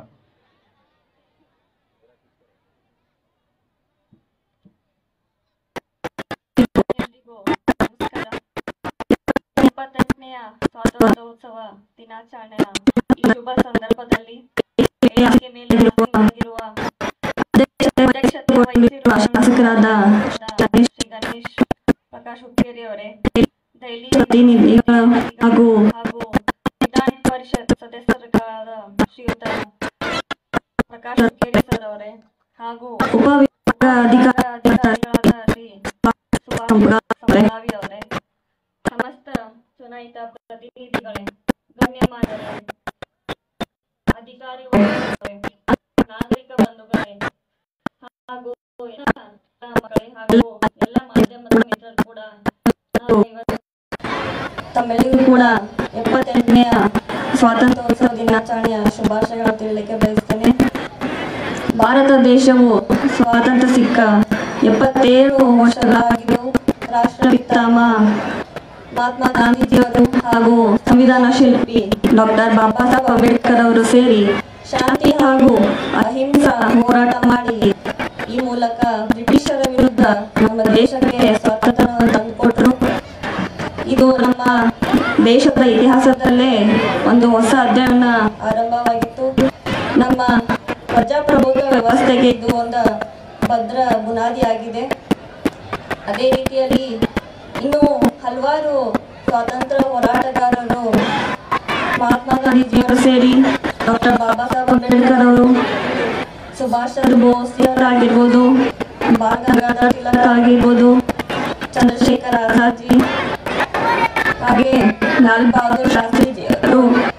ಎಲ್ರಿಗೂ ನಮಸ್ಕಾರ ಇಪ್ಪತ್ತೆಂಟನೆಯ ಸ್ವಾತಂತ್ರ್ಯೋತ್ಸವ ದಿನಾಚರಣೆಯ ಈ ಶುಭ ಸಂದರ್ಭದಲ್ಲಿ ವೇದಿಕೆ ಮೇಲೆ ಹಾಜರಾಗಿರುವ ಅಧ್ಯಕ್ಷತೆ ವಹಿಸಿರುವ ಶಾಸಕರಾದ ಶ್ರೀ ಗಣೇಶ್ ಪ್ರಕಾಶ್ ಹುಕ್ಕೇರಿ ಅವರೇ ದೆಹಲಿ ಪ್ರತಿನಿಧಿಗಳು ಹಾಗೂ ಹಾಗೂ ವಿಧಾನ ಪರಿಷತ್ ಸದಸ್ಯರಾದ ಶ್ರೀಯುತ ಪ್ರಕಾಶ್ ಹುಕ್ಕೇರಿ ಸರ್ ಅವರೇ ಹಾಗೂ ಉಪವಿಭಾಗ ಅಧಿಕಾರಿಗಳಾದ ಶ್ರೀ ಸುಭಾಷ್ ಸಂಭಾವಿ ಅವರೇ ಸಮಸ್ತ ಚುನಾಯಿತ ಪ್ರತಿನಿಧಿಗಳೇ ಗಣ್ಯಮಾನ್ಯರೇ ಅಧಿಕಾರಿ ವರ್ಗದವರೇ, ನಾಗರಿಕ ಬಂಧುಗಳೇ ಹಾಗೂ ಎಲ್ಲ ಮಕ್ಕಳೇ ಹಾಗೂ ಎಲ್ಲ ಮಾಧ್ಯಮದ ಮಿತ್ರರು ಕೂಡ ನಾವು ಇವತ್ತು ತಮ್ಮೆಲ್ಲರಿಗೂ ಕೂಡ ಎಪ್ಪತ್ತೆಂಟನೆಯ ಸ್ವಾತಂತ್ರ್ಯೋತ್ಸವ ದಿನಾಚರಣೆಯ ಶುಭಾಶಯಗಳನ್ನು ತಿಳಿಯಲಿಕ್ಕೆ ಬಯಸ್ತೇನೆ ಭಾರತ ದೇಶವು ಸ್ವಾತಂತ್ರ್ಯ ಸಿಕ್ಕ ಎಪ್ಪತ್ತೇಳು ವರ್ಷಗಳಾಗಿದ್ದು ರಾಷ್ಟ್ರಪಿತಾಮ ಮಹಾತ್ಮ ಗಾಂಧೀಜಿಯವರು ಹಾಗೂ ಸಂವಿಧಾನ ಶಿಲ್ಪಿ ಡಾಕ್ಟರ್ ಬಾಬಾ ಸಾಹೇಬ್ ಅಂಬೇಡ್ಕರ್ ಅವರು ಸೇರಿ ಶಾಂತಿ ಹಾಗೂ ಅಹಿಂಸಾ ಹೋರಾಟ ಮಾಡಿ ಈ ಮೂಲಕ ಬ್ರಿಟಿಷರ ವಿರುದ್ಧ ನಮ್ಮ ದೇಶಕ್ಕೆ ಸ್ವಾತಂತ್ರ್ಯವನ್ನು ತಂದುಕೊಟ್ರು ಇದು ನಮ್ಮ ದೇಶದ ಇತಿಹಾಸದಲ್ಲೇ ಒಂದು ಹೊಸ ಅಧ್ಯಯನ ಆರಂಭವಾಗಿತ್ತು ನಮ್ಮ ಪ್ರಜಾಪ್ರಭುತ್ವ ವ್ಯವಸ್ಥೆಗೆ ಇದು ಒಂದು ಭದ್ರ ಬುನಾದಿ ಆಗಿದೆ ಅದೇ ರೀತಿಯಲ್ಲಿ ಇನ್ನು ಹಲವಾರು ಸ್ವಾತಂತ್ರ್ಯ ಹೋರಾಟಗಾರರು ಮಹಾತ್ಮ ಗಾಂಧೀಜಿಯವರು ಸೇರಿ ಡಾಕ್ಟರ್ ಬಾಬಾ ಸಾಹೇಬ್ ಅಂಬೇಡ್ಕರ್ ಅವರು ಸುಭಾಷ್ ಚಂದ್ರ ಬೋಸ್ ಆಗಿರ್ಬೋದು ಬಾಲ ಗಂಗಾಧರ್ ತಿಲಕ್ ಆಗಿರ್ಬೋದು ಚಂದ್ರಶೇಖರ್ ಆಜಾದ್ ಜಿ ಹಾಗೆ ಲಾಲ್ ಬಹದ್ದೂರ್ ಶಾಸ್ತ್ರಿಜಿ ಅವರು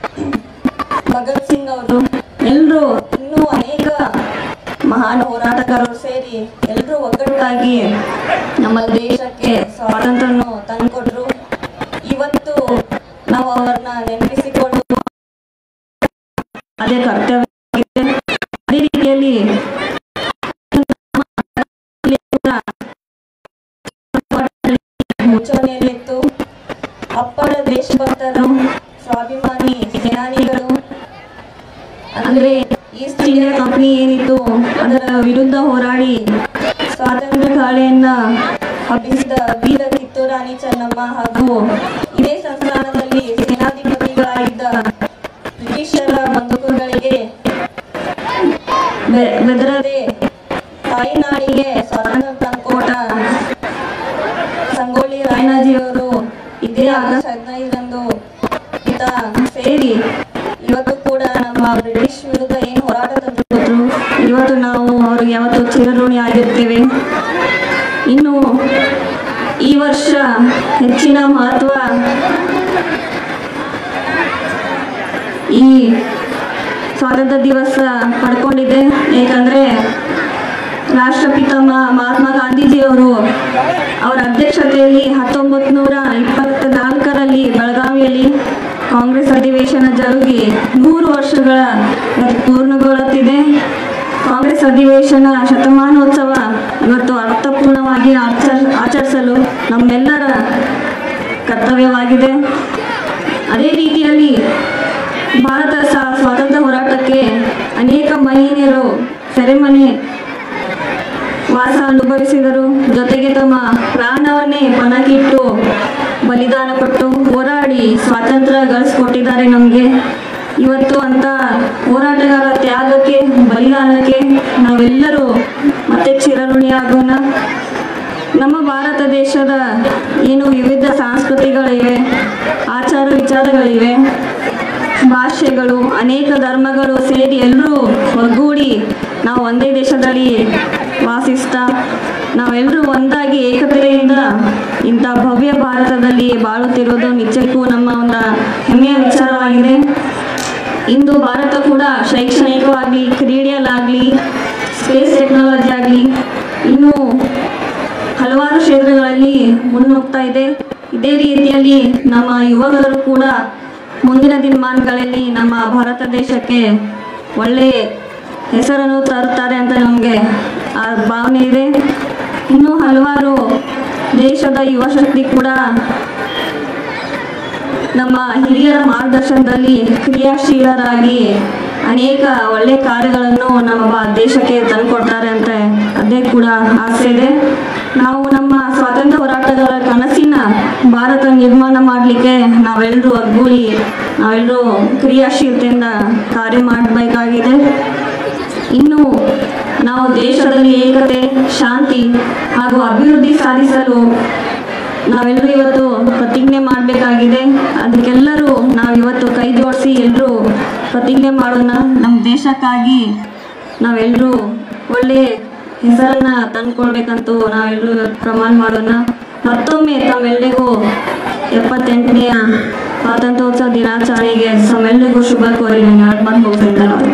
ಭಗತ್ ಸಿಂಗ್ ಅವರು ಎಲ್ಲರೂ ಇನ್ನೂ ಅನೇಕ ಮಹಾನ್ ಹೋರಾಟಗಾರರು ಸೇರಿ ಎಲ್ಲರೂ ಒಗ್ಗಟ್ಟಾಗಿ ನಮ್ಮ ದೇಶಕ್ಕೆ ಸ್ವಾತಂತ್ರ್ಯವನ್ನು ತಂದುಕೊಟ್ರು ಇವತ್ತು ನಾವು ಅವರನ್ನ ನೆನಪಿಸಿಕೊಳ್ಳುವ ಅದೇ ಕರ್ತವ್ಯ ಆಗಿದೆ. ಅದೇ ಮುಂಚೂಣಿಯಲ್ಲಿತ್ತು ಅಪ್ಪರ ದೇಶಭಕ್ತರು ಸ್ವಾಭಿಮಾನಿ ಸೇನಾನಿಗಳು ಅಂದ್ರೆ ಈಸ್ಟ್ ಇಂಡಿಯಾ ಕಂಪನಿ ಏನಿತ್ತು ಅದರ ವಿರುದ್ಧ ಹೋರಾಡಿ ಸ್ವಾತಂತ್ರ್ಯ ಕಾಳೆಯನ್ನ ಹಬ್ಬಿಸಿದ ವೀರ ಕಿತ್ತೂರಾಣಿ ಚೆನ್ನಮ್ಮ ಹಾಗೂ ಇದೇ ಸಂಸ್ಥಾನದಲ್ಲಿ ಸೇನಾಧಿಪತಿಗಳಾಗಿದ್ದ ಬ್ರಿಟಿಷರ ಬಂದೂಕುಗಳಿಗೆ ಬೆ- ಬೆದರದೆ ತಾಯಿನಾಡಿಗೆ ಸ್ವಾತಂತ್ರ್ಯ ತಂದುಕೊಟ್ಟ ಸಂಗೊಳ್ಳಿ ರಾಯಣ್ಣಜಿಯವರು ಇದೇ ಆಗಸ್ಟ್ ಹದಿನೈದರಂದು ಈತ ಸೇರಿ ಇವತ್ತು ಕೂಡ ನಮ್ಮ ಬ್ರಿಟಿಷ್ ವಿರುದ್ಧ ಏನು ಹೋರಾಟ ತಂದ್ರು ಇವತ್ತು ನಾವು ಅವ್ರಿಗೆ ಯಾವತ್ತು ಚಿರಋಣಿ ಆಗಿರ್ತೇವೆ ಇನ್ನು ಈ ವರ್ಷ ಹೆಚ್ಚಿನ ಮಹತ್ವ ಈ ಸ್ವಾತಂತ್ರ್ಯ ದಿವಸ ಪಡ್ಕೊಂಡಿದೆ ಏಕೆಂದರೆ ರಾಷ್ಟ್ರಪಿತ ಮ- ಮಹಾತ್ಮ ಗಾಂಧೀಜಿಯವರು ಅವರ ಅಧ್ಯಕ್ಷತೆಯಲ್ಲಿ ಹತ್ತೊಂಬತ್ತು ನೂರ ಇಪ್ಪತ್ನಾಲ್ಕರಲ್ಲಿ ಬೆಳಗಾವಿಯಲ್ಲಿ ಕಾಂಗ್ರೆಸ್ ಅಧಿವೇಶನ ಜರುಗಿ ನೂರು ವರ್ಷಗಳ ಪೂರ್ಣಗೊಳ್ಳುತ್ತಿದೆ ಕಾಂಗ್ರೆಸ್ ಅಧಿವೇಶನ ಶತಮಾನೋತ್ಸವ ಇವತ್ತು ಅರ್ಥಪೂರ್ಣವಾಗಿ ಆಚರ್ ಆಚರಿಸಲು ನಮ್ಮೆಲ್ಲರ ಕರ್ತವ್ಯವಾಗಿದೆ ಅದೇ ರೀತಿಯಲ್ಲಿ ಭಾರತ ಸ- ಸ್ವಾತಂತ್ರ್ಯ ಹೋರಾಟಕ್ಕೆ ಅನೇಕ ಮಹಿಳೆಯರು ಸೆರೆಮನೆ ವಾಸ ಅನುಭವಿಸಿದರು ಜೊತೆಗೆ ತಮ್ಮ ಪ್ರಾಣವನ್ನೇ ಪಣಕ್ಕಿಟ್ಟು ಬಲಿದಾನ ಕೊಟ್ಟು ಹೋರಾಡಿ ಸ್ವಾತಂತ್ರ್ಯ ಗಳಿಸ್ಕೊಟ್ಟಿದ್ದಾರೆ ನಮಗೆ ಇವತ್ತು ಅಂತ ಹೋರಾಟಗಾರ ತ್ಯಾಗಕ್ಕೆ ಬಲಿದಾನಕ್ಕೆ ನಾವೆಲ್ಲರೂ ಮತ್ತೆ ಚಿರಋಣಿಯಾಗೋಣ ನಮ್ಮ ಭಾರತ ದೇಶದ ಏನು ವಿವಿಧ ಸಂಸ್ಕೃತಿಗಳಿವೆ ಆಚಾರ ವಿಚಾರಗಳಿವೆ ಭಾಷೆಗಳು ಅನೇಕ ಧರ್ಮಗಳು ಸೇರಿ ಎಲ್ಲರೂ ಒಗ್ಗೂಡಿ ನಾವು ಒಂದೇ ದೇಶದಲ್ಲಿ ವಾಸಿಸ್ತಾ ನಾವೆಲ್ಲರೂ ಒಂದಾಗಿ ಏಕತೆಯಿಂದ ಇಂಥ ಭವ್ಯ ಭಾರತದಲ್ಲಿ ಬಾಳುತ್ತಿರೋದು ನಿಜಕ್ಕೂ ನಮ್ಮ ಒಂದು ಹೆಮ್ಮೆಯ ವಿಚಾರವಾಗಿದೆ ಇಂದು ಭಾರತ ಕೂಡ ಶೈಕ್ಷಣಿಕವಾಗಿ ಕ್ರೀಡೆಯಲ್ಲಾಗಲಿ ಸ್ಪೇಸ್ ಟೆಕ್ನಾಲಜಿ ಆಗಲಿ ಇನ್ನೂ ಹಲವಾರು ಕ್ಷೇತ್ರಗಳಲ್ಲಿ ಮುನ್ನುಗ್ತಾ ಇದೆ ಇದೇ ರೀತಿಯಲ್ಲಿ ನಮ್ಮ ಯುವಕರು ಕೂಡ ಮುಂದಿನ ದಿನಮಾನಗಳಲ್ಲಿ ನಮ್ಮ ಭಾರತ ದೇಶಕ್ಕೆ ಒಳ್ಳೆ ಹೆಸರನ್ನು ತರುತ್ತಾರೆ ಅಂತ ನಮಗೆ ಆ ಭಾವನೆ ಇದೆ ಇನ್ನೂ ಹಲವಾರು ದೇಶದ ಯುವ ಶಕ್ತಿ ಕೂಡ ನಮ್ಮ ಹಿರಿಯರ ಮಾರ್ಗದರ್ಶನದಲ್ಲಿ ಕ್ರಿಯಾಶೀಲರಾಗಿ ಅನೇಕ ಒಳ್ಳೆ ಕಾರ್ಯಗಳನ್ನು ನಮ್ಮ ಬಾ- ದೇಶಕ್ಕೆ ತಂದುಕೊಡ್ತಾರೆ ಅಂತ ಅದೇ ಕೂಡ ಆಸೆ ಇದೆ ನಾವು ನಮ್ಮ ಸ್ವಾತಂತ್ರ್ಯ ಹೋರಾಟಗಾರ ಕನಸಿನ ಭಾರತ ನಿರ್ಮಾಣ ಮಾಡಲಿಕ್ಕೆ ನಾವೆಲ್ಲರೂ ಒಗ್ಗೂಡಿ ನಾವೆಲ್ಲರೂ ಕ್ರಿಯಾಶೀಲತೆಯಿಂದ ಕಾರ್ಯ ಮಾಡಬೇಕಾಗಿದೆ ಇನ್ನು ನಾವು ದೇಶದಲ್ಲಿ ಏಕತೆ ಶಾಂತಿ ಹಾಗೂ ಅಭಿವೃದ್ಧಿ ಸಾಧಿಸಲು ನಾವೆಲ್ಲರೂ ಇವತ್ತು ಪ್ರತಿಜ್ಞೆ ಮಾಡಬೇಕಾಗಿದೆ ಅದಕ್ಕೆಲ್ಲರೂ ನಾವಿವತ್ತು ಕೈ ಜೋಡಿಸಿ ಎಲ್ಲರೂ ಪ್ರತಿಜ್ಞೆ ಮಾಡೋಣ ನಮ್ಮ ದೇಶಕ್ಕಾಗಿ ನಾವೆಲ್ಲರೂ ಒಳ್ಳೆ ಹೆಸರನ್ನ ತಂದ್ಕೊಳ್ಬೇಕಂತೂ ನಾವೆಲ್ಲರೂ ಇವತ್ತು ಪ್ರಮಾಣ ಮಾಡೋಣ ಮತ್ತೊಮ್ಮೆ ತಮ್ಮೆಲ್ಲರಿಗೂ ಎಪ್ಪತ್ತೆಂಟನೆಯ ಸ್ವಾತಂತ್ರ್ಯೋತ್ಸವ ದಿನಾಚರಣೆಗೆ ತಮ್ಮೆಲ್ಲರಿಗೂ ಶುಭ ಕೋರಿ ನಾನು ಎರಡು ಮಾತು ಮುಗಿಸಿದ್ದೇನೆ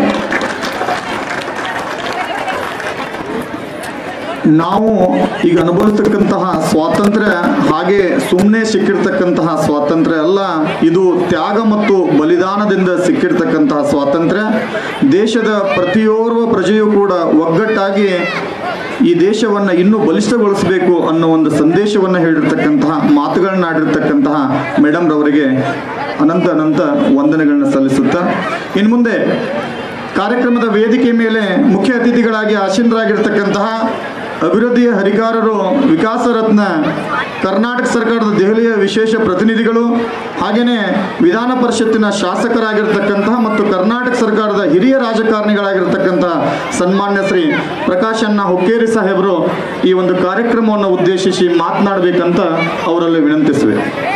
ನಾವು ಈಗ ಅನುಭವಿಸ್ತಕ್ಕಂತಹ ಸ್ವಾತಂತ್ರ್ಯ ಹಾಗೆ ಸುಮ್ಮನೆ ಸಿಕ್ಕಿರ್ತಕ್ಕಂತಹ ಸ್ವಾತಂತ್ರ್ಯ ಅಲ್ಲ ಇದು ತ್ಯಾಗ ಮತ್ತು ಬಲಿದಾನದಿಂದ ಸಿಕ್ಕಿರ್ತಕ್ಕಂತಹ ಸ್ವಾತಂತ್ರ್ಯ ದೇಶದ ಪ್ರತಿಯೋರ್ವ ಪ್ರಜೆಯೂ ಕೂಡ ಒಗ್ಗಟ್ಟಾಗಿ ಈ ದೇಶವನ್ನು ಇನ್ನೂ ಬಲಿಷ್ಠಗೊಳಿಸಬೇಕು ಅನ್ನೋ ಒಂದು ಸಂದೇಶವನ್ನು ಹೇಳಿರ್ತಕ್ಕಂತಹ ಮಾತುಗಳನ್ನ ಆಡಿರ್ತಕ್ಕಂತಹ ಮೇಡಮ್ ರವರಿಗೆ ಅನಂತ ಅನಂತ ವಂದನೆಗಳನ್ನ ಸಲ್ಲಿಸುತ್ತಾ ಇನ್ನು ಮುಂದೆ ಕಾರ್ಯಕ್ರಮದ ವೇದಿಕೆ ಮೇಲೆ ಮುಖ್ಯ ಅತಿಥಿಗಳಾಗಿ ಆಸೀನರಾಗಿರ್ತಕ್ಕಂತಹ ಅಭಿವೃದ್ಧಿಯ ಹರಿಕಾರರು ವಿಕಾಸ ರತ್ನ ಕರ್ನಾಟಕ ಸರ್ಕಾರದ ದೆಹಲಿಯ ವಿಶೇಷ ಪ್ರತಿನಿಧಿಗಳು ಹಾಗೆಯೇ ವಿಧಾನ ಪರಿಷತ್ತಿನ ಶಾಸಕರಾಗಿರ್ತಕ್ಕಂತಹ ಮತ್ತು ಕರ್ನಾಟಕ ಸರ್ಕಾರದ ಹಿರಿಯ ರಾಜಕಾರಣಿಗಳಾಗಿರ್ತಕ್ಕಂತಹ ಸನ್ಮಾನ್ಯ ಶ್ರೀ ಪ್ರಕಾಶ್ ಅಣ್ಣ ಹುಕ್ಕೇರಿ ಸಾಹೇಬರು ಈ ಒಂದು ಕಾರ್ಯಕ್ರಮವನ್ನು ಉದ್ದೇಶಿಸಿ ಮಾತನಾಡಬೇಕಂತ ಅವರಲ್ಲಿ ವಿನಂತಿಸುವೆ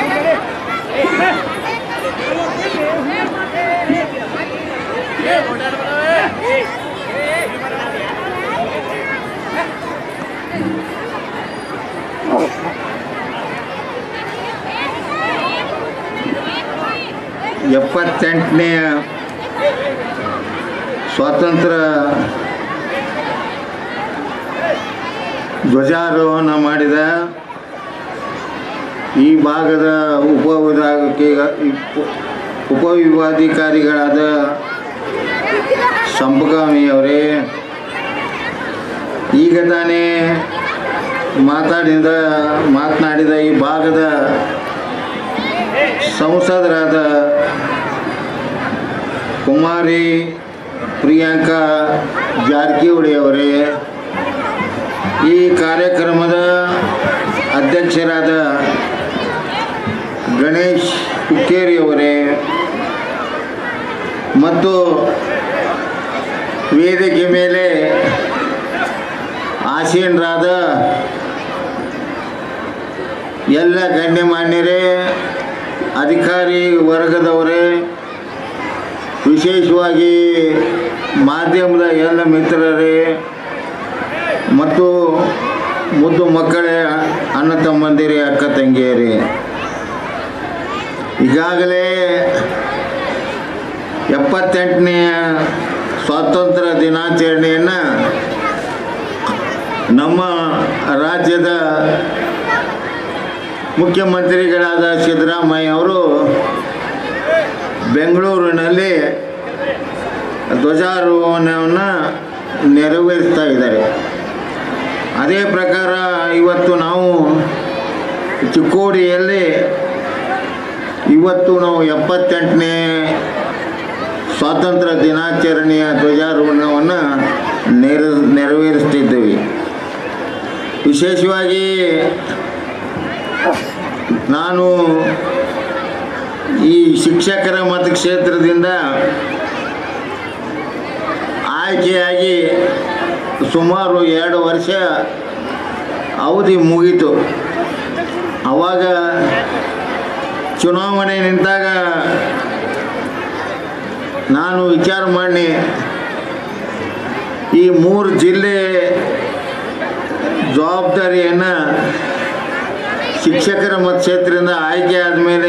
ಎಪ್ಪತ್ತೆಂಟನೆಯ ಸ್ವಾತಂತ್ರ್ಯ ಧ್ವಜಾರೋಹಣ ಮಾಡಿದ ಈ ಭಾಗದ ಉಪವಿಭಾಗಕ್ಕೆ ಉಪವಿಭಾಗಾಧಿಕಾರಿಗಳಾದ ಸಂಪಗಾಮಿಯವರೇ ಈಗ ತಾನೇ ಮಾತಾಡಿದ ಮಾತನಾಡಿದ ಈ ಭಾಗದ ಸಂಸದರಾದ ಕುಮಾರಿ ಪ್ರಿಯಾಂಕಾ ಜಾರಕಿಹೊಳಿ ಅವರೇ ಈ ಕಾರ್ಯಕ್ರಮದ ಅಧ್ಯಕ್ಷರಾದ ಗಣೇಶ್ ಹುಕ್ಕೇರಿ ಅವರೇ ಮತ್ತು ವೇದಿಕೆ ಮೇಲೆ ಆಸೀನರಾದ ಎಲ್ಲ ಗಣ್ಯಮಾನ್ಯರೇ ಅಧಿಕಾರಿ ವರ್ಗದವರೇ ವಿಶೇಷವಾಗಿ ಮಾಧ್ಯಮದ ಎಲ್ಲ ಮಿತ್ರರೇ ಮತ್ತು ಮುದ್ದು ಮಕ್ಕಳೇ ಅಣ್ಣ ತಮ್ಮಂದಿರೇ ಅಕ್ಕ ತಂಗಿಯರೇ ಈಗಾಗಲೇ ಎಪ್ಪತ್ತೆಂಟನೆಯ ಸ್ವಾತಂತ್ರ್ಯ ದಿನಾಚರಣೆಯನ್ನು ನಮ್ಮ ರಾಜ್ಯದ ಮುಖ್ಯಮಂತ್ರಿಗಳಾದ ಸಿದ್ದರಾಮಯ್ಯ ಅವರು ಬೆಂಗಳೂರಿನಲ್ಲಿ ಧ್ವಜಾರೋಹಣವನ್ನು ನೆರವೇರಿಸ್ತಾ ಇದ್ದಾರೆ ಅದೇ ಪ್ರಕಾರ ಇವತ್ತು ನಾವು ಚಿಕ್ಕೋಡಿಯಲ್ಲಿ ಇವತ್ತು ನಾವು ಎಪ್ಪತ್ತೆಂಟನೇ ಸ್ವಾತಂತ್ರ್ಯ ದಿನಾಚರಣೆಯ ಧ್ವಜಾರೋಹಣವನ್ನು ನೆರ ನೆರವೇರಿಸ್ತಿದ್ದೀವಿ ವಿಶೇಷವಾಗಿ ನಾನು ಈ ಶಿಕ್ಷಕರ ಮತಕ್ಷೇತ್ರದಿಂದ ಆಯ್ಕೆಯಾಗಿ ಸುಮಾರು ಎರಡು ವರ್ಷ ಅವಧಿ ಮುಗೀತು ಆವಾಗ ಚುನಾವಣೆ ನಿಂತಾಗ ನಾನು ವಿಚಾರ ಮಾಡಿ ಈ ಮೂರು ಜಿಲ್ಲೆ ಜವಾಬ್ದಾರಿಯನ್ನು ಶಿಕ್ಷಕರ ಮತಕ್ಷೇತ್ರದಿಂದ ಆಯ್ಕೆ ಆದಮೇಲೆ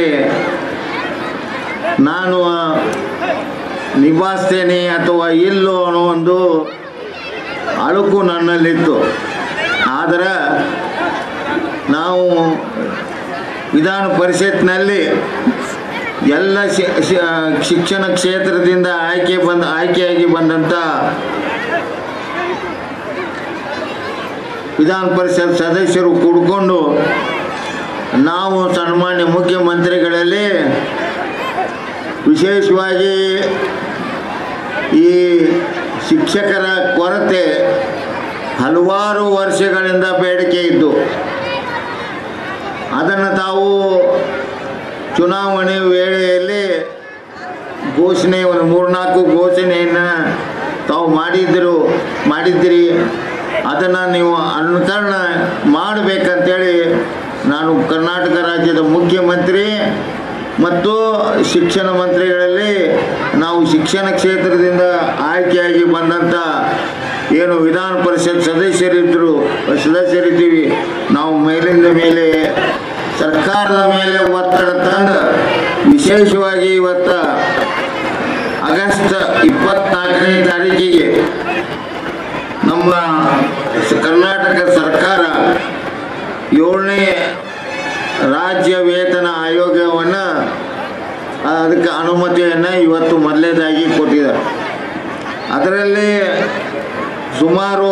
ನಾನು ನಿಭಾಯಿಸ್ತೇನೆ ಅಥವಾ ಇಲ್ಲೋ ಅನ್ನೋ ಒಂದು ಅಳುಕು ನನ್ನಲ್ಲಿತ್ತು ಆದರೆ ನಾವು ವಿಧಾನ ಪರಿಷತ್ನಲ್ಲಿ ಎಲ್ಲ ಶಿ- ಶಿ- ಶಿಕ್ಷಣ ಕ್ಷೇತ್ರದಿಂದ ಆಯ್ಕೆ ಬಂದ ಆಯ್ಕೆಯಾಗಿ ಬಂದಂಥ ವಿಧಾನ ಪರಿಷತ್ ಸದಸ್ಯರು ಕೂಡಿಕೊಂಡು ನಾವು ಸನ್ಮಾನ್ಯ ಮುಖ್ಯಮಂತ್ರಿಗಳಲ್ಲಿ ವಿಶೇಷವಾಗಿ ಈ ಶಿಕ್ಷಕರ ಕೊರತೆ ಹಲವಾರು ವರ್ಷಗಳಿಂದ ಬೇಡಿಕೆ ಇದ್ದು ಅದನ್ನು ತಾವು ಚುನಾವಣೆ ವೇಳೆಯಲ್ಲಿ ಘೋಷಣೆ ಒಂದು ಮೂರ್ನಾಲ್ಕು ಘೋಷಣೆಯನ್ನು ತಾವು ಮಾಡಿದ್ದರು ಮಾಡಿದ್ದೀರಿ ಅದನ್ನು ನೀವು ಅನುಕರಣ ಮಾಡಬೇಕಂತೇಳಿ ನಾನು ಕರ್ನಾಟಕ ರಾಜ್ಯದ ಮುಖ್ಯಮಂತ್ರಿ ಮತ್ತು ಶಿಕ್ಷಣ ಮಂತ್ರಿಗಳಲ್ಲಿ ನಾವು ಶಿಕ್ಷಣ ಕ್ಷೇತ್ರದಿಂದ ಆಯ್ಕೆಯಾಗಿ ಬಂದಂಥ ಏನು ವಿಧಾನ ಪರಿಷತ್ ಸದಸ್ಯರಿದ್ದರು ಸದಸ್ಯರಿದ್ದೀವಿ ನಾವು ಮೇಲಿಂದ ಮೇಲೆ ಸರ್ಕಾರದ ಮೇಲೆ ಒತ್ತಡ ತಂದು ವಿಶೇಷವಾಗಿ ಇವತ್ತ ಆಗಸ್ಟ್ ಇಪ್ಪತ್ನಾಲ್ಕನೇ ತಾರೀಕಿಗೆ ನಮ್ಮ ಸ- ಕರ್ನಾಟಕ ಸರ್ಕಾರ ಏಳನೇ ರಾಜ್ಯ ವೇತನ ಆಯೋಗವನ್ನು ಅದಕ್ಕೆ ಅನುಮತಿಯನ್ನು ಇವತ್ತು ಮೊದಲೇದಾಗಿ ಕೊಟ್ಟಿದ್ದಾರೆ ಅದರಲ್ಲಿ ಸುಮಾರು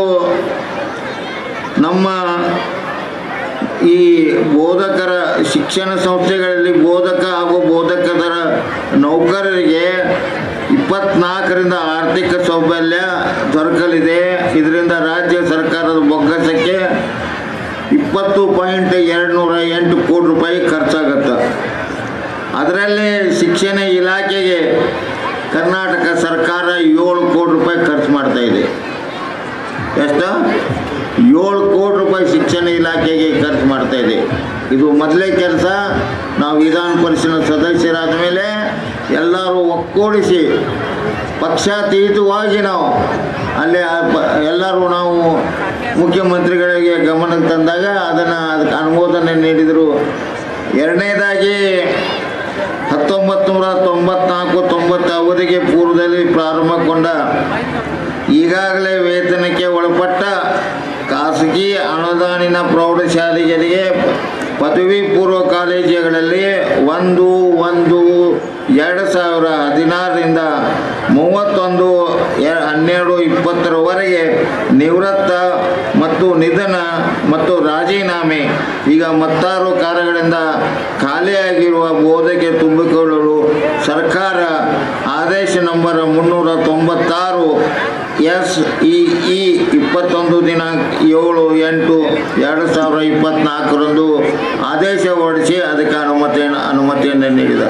ನಮ್ಮ ಈ ಬೋಧಕರ ಶಿಕ್ಷಣ ಸಂಸ್ಥೆಗಳಲ್ಲಿ ಬೋಧಕ ಹಾಗೂ ಬೋಧಕರ ನೌಕರರಿಗೆ ಇಪ್ಪತ್ನಾಲ್ಕರಿಂದ ಆರ್ಥಿಕ ಸೌಲಭ್ಯ ದೊರಕಲಿದೆ ಇದರಿಂದ ರಾಜ್ಯ ಸರ್ಕಾರದ ಬೊಕ್ಕಸಕ್ಕೆ ಇಪ್ಪತ್ತು ಪಾಯಿಂಟ್ ಎರಡು ನೂರ ಎಂಟು ಕೋಟಿ ರೂಪಾಯಿ ಖರ್ಚಾಗತ್ತೆ ಅದರಲ್ಲಿ ಶಿಕ್ಷಣ ಇಲಾಖೆಗೆ ಕರ್ನಾಟಕ ಸರ್ಕಾರ ಏಳು ಕೋಟಿ ರೂಪಾಯಿ ಖರ್ಚು ಮಾಡ್ತಾ ಇದೆ ಎಷ್ಟು ಏಳು ಕೋಟಿ ರೂಪಾಯಿ ಶಿಕ್ಷಣ ಇಲಾಖೆಗೆ ಖರ್ಚು ಮಾಡ್ತಾ ಇದೆ ಇದು ಮೊದಲೇ ಕೆಲಸ ನಾವು ವಿಧಾನ ಪರಿಷತ್ ಸದಸ್ಯರಾದ ಮೇಲೆ ಎಲ್ಲರೂ ಒಕ್ಕೂಡಿಸಿ ಪಕ್ಷಾತೀತವಾಗಿ ನಾವು ಅಲ್ಲಿ ಆ ಪ- ಎಲ್ಲರೂ ನಾವು ಮುಖ್ಯಮಂತ್ರಿಗಳಿಗೆ ಗಮನಕ್ಕೆ ತಂದಾಗ ಅದನ್ನು ಅದಕ್ಕೆ ಅನುಮೋದನೆ ನೀಡಿದರು ಎರಡನೇದಾಗಿ ಹತ್ತೊಂಬತ್ತು ನೂರ ತೊಂಬತ್ನಾಲ್ಕು ತೊಂಬತ್ತು ಅವಧಿಗೆ ಪೂರ್ವದಲ್ಲಿ ಪ್ರಾರಂಭಗೊಂಡ ಈಗಾಗಲೇ ವೇತನಕ್ಕೆ ಒಳಪಟ್ಟ ಖಾಸಗಿ ಅನುದಾನಿನ ಪ್ರೌಢಶಾಲೆಗಳಿಗೆ ಪದವಿ ಪೂರ್ವ ಕಾಲೇಜುಗಳಲ್ಲಿ ಒಂದು ಒಂದು ಎರಡು ಸಾವಿರ ಹದಿನಾರರಿಂದ ಮೂವತ್ತೊಂದು ಎ- ಹನ್ನೆರಡು ಇಪ್ಪತ್ತರವರೆಗೆ ನಿವೃತ್ತ ಮತ್ತು ನಿಧನ ಮತ್ತು ರಾಜೀನಾಮೆ ಈಗ ಮತ್ತಾರು ಕಾರಣಗಳಿಂದ ಖಾಲಿಯಾಗಿರುವ ಬೋಧಕೆ ತುಂಬಿಕೊಳ್ಳಲು ಸರ್ಕಾರ ಆದೇಶ ನಂಬರ್ ಮುನ್ನೂರ ತೊಂಬತ್ತಾರು ಎಸ್ ಇ ಇ ಇಪ್ಪತ್ತೊಂದು ದಿನಾಂಕ ಏಳು ಎಂಟು ಎರಡು ಸಾವಿರ ಇಪ್ಪತ್ತ್ನಾಲ್ಕರಂದು ಆದೇಶ ಹೊರಡಿಸಿ ಅದಕ್ಕೆ ಅನುಮತಿಯನ್ನು ಅನುಮತಿಯನ್ನು ನೀಡಿದ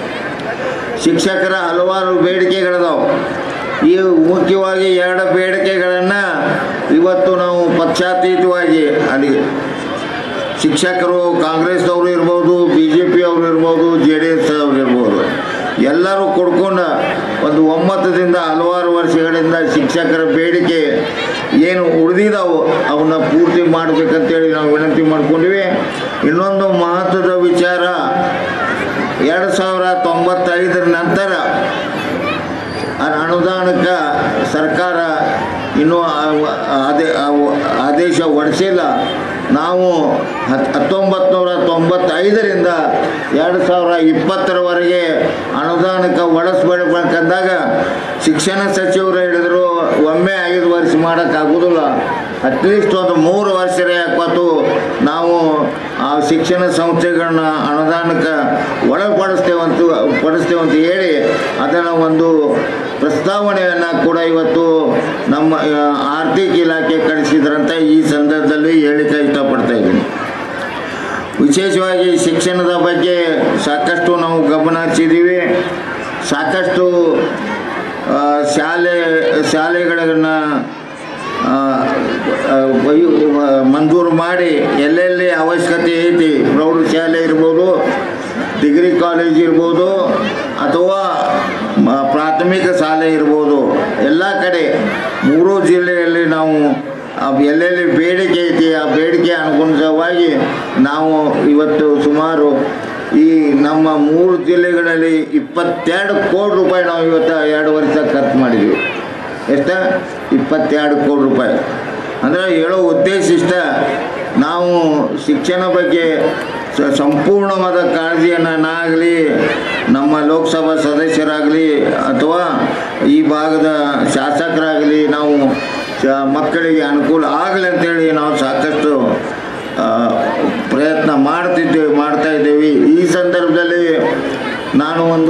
ಶಿಕ್ಷಕರ ಹಲವಾರು ಬೇಡಿಕೆಗಳಿದಾವೆ ಈ ಮುಖ್ಯವಾಗಿ ಎರಡು ಬೇಡಿಕೆಗಳನ್ನು ಇವತ್ತು ನಾವು ಪಕ್ಷಾತೀತವಾಗಿ ಅಲ್ಲಿ ಶಿಕ್ಷಕರು ಕಾಂಗ್ರೆಸ್ದವರು ಇರ್ಬೋದು ಬಿ ಜೆ ಪಿ ಅವರು ಇರ್ಬೋದು ಜೆ ಡಿ ಎಸ್ ಅವರು ಇರ್ಬೋದು ಎಲ್ಲರೂ ಕೊಡ್ಕೊಂಡು ಒಂದು ಒಮ್ಮತದಿಂದ ಹಲವಾರು ವರ್ಷಗಳಿಂದ ಶಿಕ್ಷಕರ ಬೇಡಿಕೆ ಏನು ಉಳಿದಿದ್ದಾವೆ ಅವನ್ನ ಪೂರ್ತಿ ಮಾಡಬೇಕಂತೇಳಿ ನಾವು ವಿನಂತಿ ಮಾಡ್ಕೊಂಡಿವಿ ಇನ್ನೊಂದು ಮಹತ್ವದ ವಿಚಾರ ಎರಡು ಸಾವಿರ ತೊಂಬತ್ತೈದರ ನಂತರ ಅ- ಅನುದಾನಕ್ಕೆ ಸರ್ಕಾರ ಇನ್ನೂ ಆ- ಆದೇ ಆ- ಆದೇಶ ಹೊರಡಿಸಿಲ್ಲ ನಾವು ಹತ್ ಹತ್ತೊಂಬತ್ತು ನೂರ ತೊಂಬತ್ತೈದರಿಂದ ಎರಡು ಸಾವಿರ ಇಪ್ಪತ್ತರವರೆಗೆ ಅನುದಾನಕ್ಕೆ ಒಳಸ್ಬೇಕಂದಾಗ ಶಿಕ್ಷಣ ಸಚಿವರು ಹೇಳಿದರು ಒಮ್ಮೆ ಐದು ವರ್ಷ ಮಾಡೋಕ್ಕಾಗೋದಿಲ್ಲ ಅಟ್ಲೀಸ್ಟ್ ಒಂದು ಮೂರು ವರ್ಷರೇ ಯಾಕತ್ತು ನಾವು ಆ ಶಿಕ್ಷಣ ಸಂಸ್ಥೆಗಳನ್ನ ಅನುದಾನಕ್ಕೆ ಒಳಪಡಿಸ್ತೇವಂತ ಪಡಿಸ್ತೇವಂತ ಹೇಳಿ ಅದನ್ನು ಒಂದು ಪ್ರಸ್ತಾವನೆಯನ್ನು ಕೂಡ ಇವತ್ತು ನಮ್ಮ ಆ, ಆರ್ಥಿಕ ಇಲಾಖೆ ಕಳಿಸಿದ್ರಂತ ಈ ಸಂದರ್ಭದಲ್ಲಿ ಹೇಳಿಕೆ ಇಷ್ಟಪಡ್ತಾ ಇದ್ದೀನಿ ವಿಶೇಷವಾಗಿ ಶಿಕ್ಷಣದ ಬಗ್ಗೆ ಸಾಕಷ್ಟು ನಾವು ಗಮನ ಹರಿಸಿದ್ದೀವಿ ಸಾಕಷ್ಟು ಆ, ಶಾಲೆ ಶಾಲೆಗಳನ್ನು ಆ, ಆ, ವಯು- ವ- ಮಂಜೂರು ಮಾಡಿ ಎಲ್ಲೆಲ್ಲಿ ಅವಶ್ಯಕತೆ ಐತಿ ಪ್ರೌಢಶಾಲೆ ಇರ್ಬೋದು ಡಿಗ್ರಿ ಕಾಲೇಜ್ ಇರ್ಬೋದು ಅಥವಾ ಮ- ಪ್ರಾಥಮಿಕ ಶಾಲೆ ಇರ್ಬೋದು ಎಲ್ಲ ಕಡೆ ಮೂರೂ ಜಿಲ್ಲೆಯಲ್ಲಿ ನಾವು ಆ ಎಲ್ಲೆಲ್ಲಿ ಬೇಡಿಕೆ ಐತಿ ಆ ಬೇಡಿಕೆ ಅನುಗುಣವಾಗಿ ನಾವು ಇವತ್ತು ಸುಮಾರು ಈ ನಮ್ಮ ಮೂರು ಜಿಲ್ಲೆಗಳಲ್ಲಿ ಇಪ್ಪತ್ತೆರಡು ಕೋಟಿ ರೂಪಾಯಿ ನಾವು ಇವತ್ತು ಎರಡು ವರ್ಷ ಖರ್ಚು ಮಾಡಿದ್ವಿ ಎಷ್ಟ ಇಪ್ಪತ್ತೆರಡು ಕೋಟಿ ರೂಪಾಯಿ ಅಂದರೆ ಹೇಳೋ ಉದ್ದೇಶ ಇಷ್ಟ ನಾವು ಶಿಕ್ಷಣ ಬಗ್ಗೆ ಸ- ಸಂಪೂರ್ಣವಾದ ಕಾಳಜಿಯನ್ನು ನಾಗಲಿ ನಮ್ಮ ಲೋಕಸಭಾ ಸದಸ್ಯರಾಗಲಿ ಅಥವಾ ಈ ಭಾಗದ ಶಾಸಕರಾಗಲಿ ನಾವು ಶ- ಮಕ್ಕಳಿಗೆ ಅನುಕೂಲ ಆಗಲಿ ಅಂತೇಳಿ ನಾವು ಸಾಕಷ್ಟು ಆ, ಪ್ರಯತ್ನ ಮಾಡ್ತಿದ್ದೇವೆ ಮಾಡ್ತಾ ಇದ್ದೇವೆ ಈ ಸಂದರ್ಭದಲ್ಲಿ ನಾನು ಒಂದು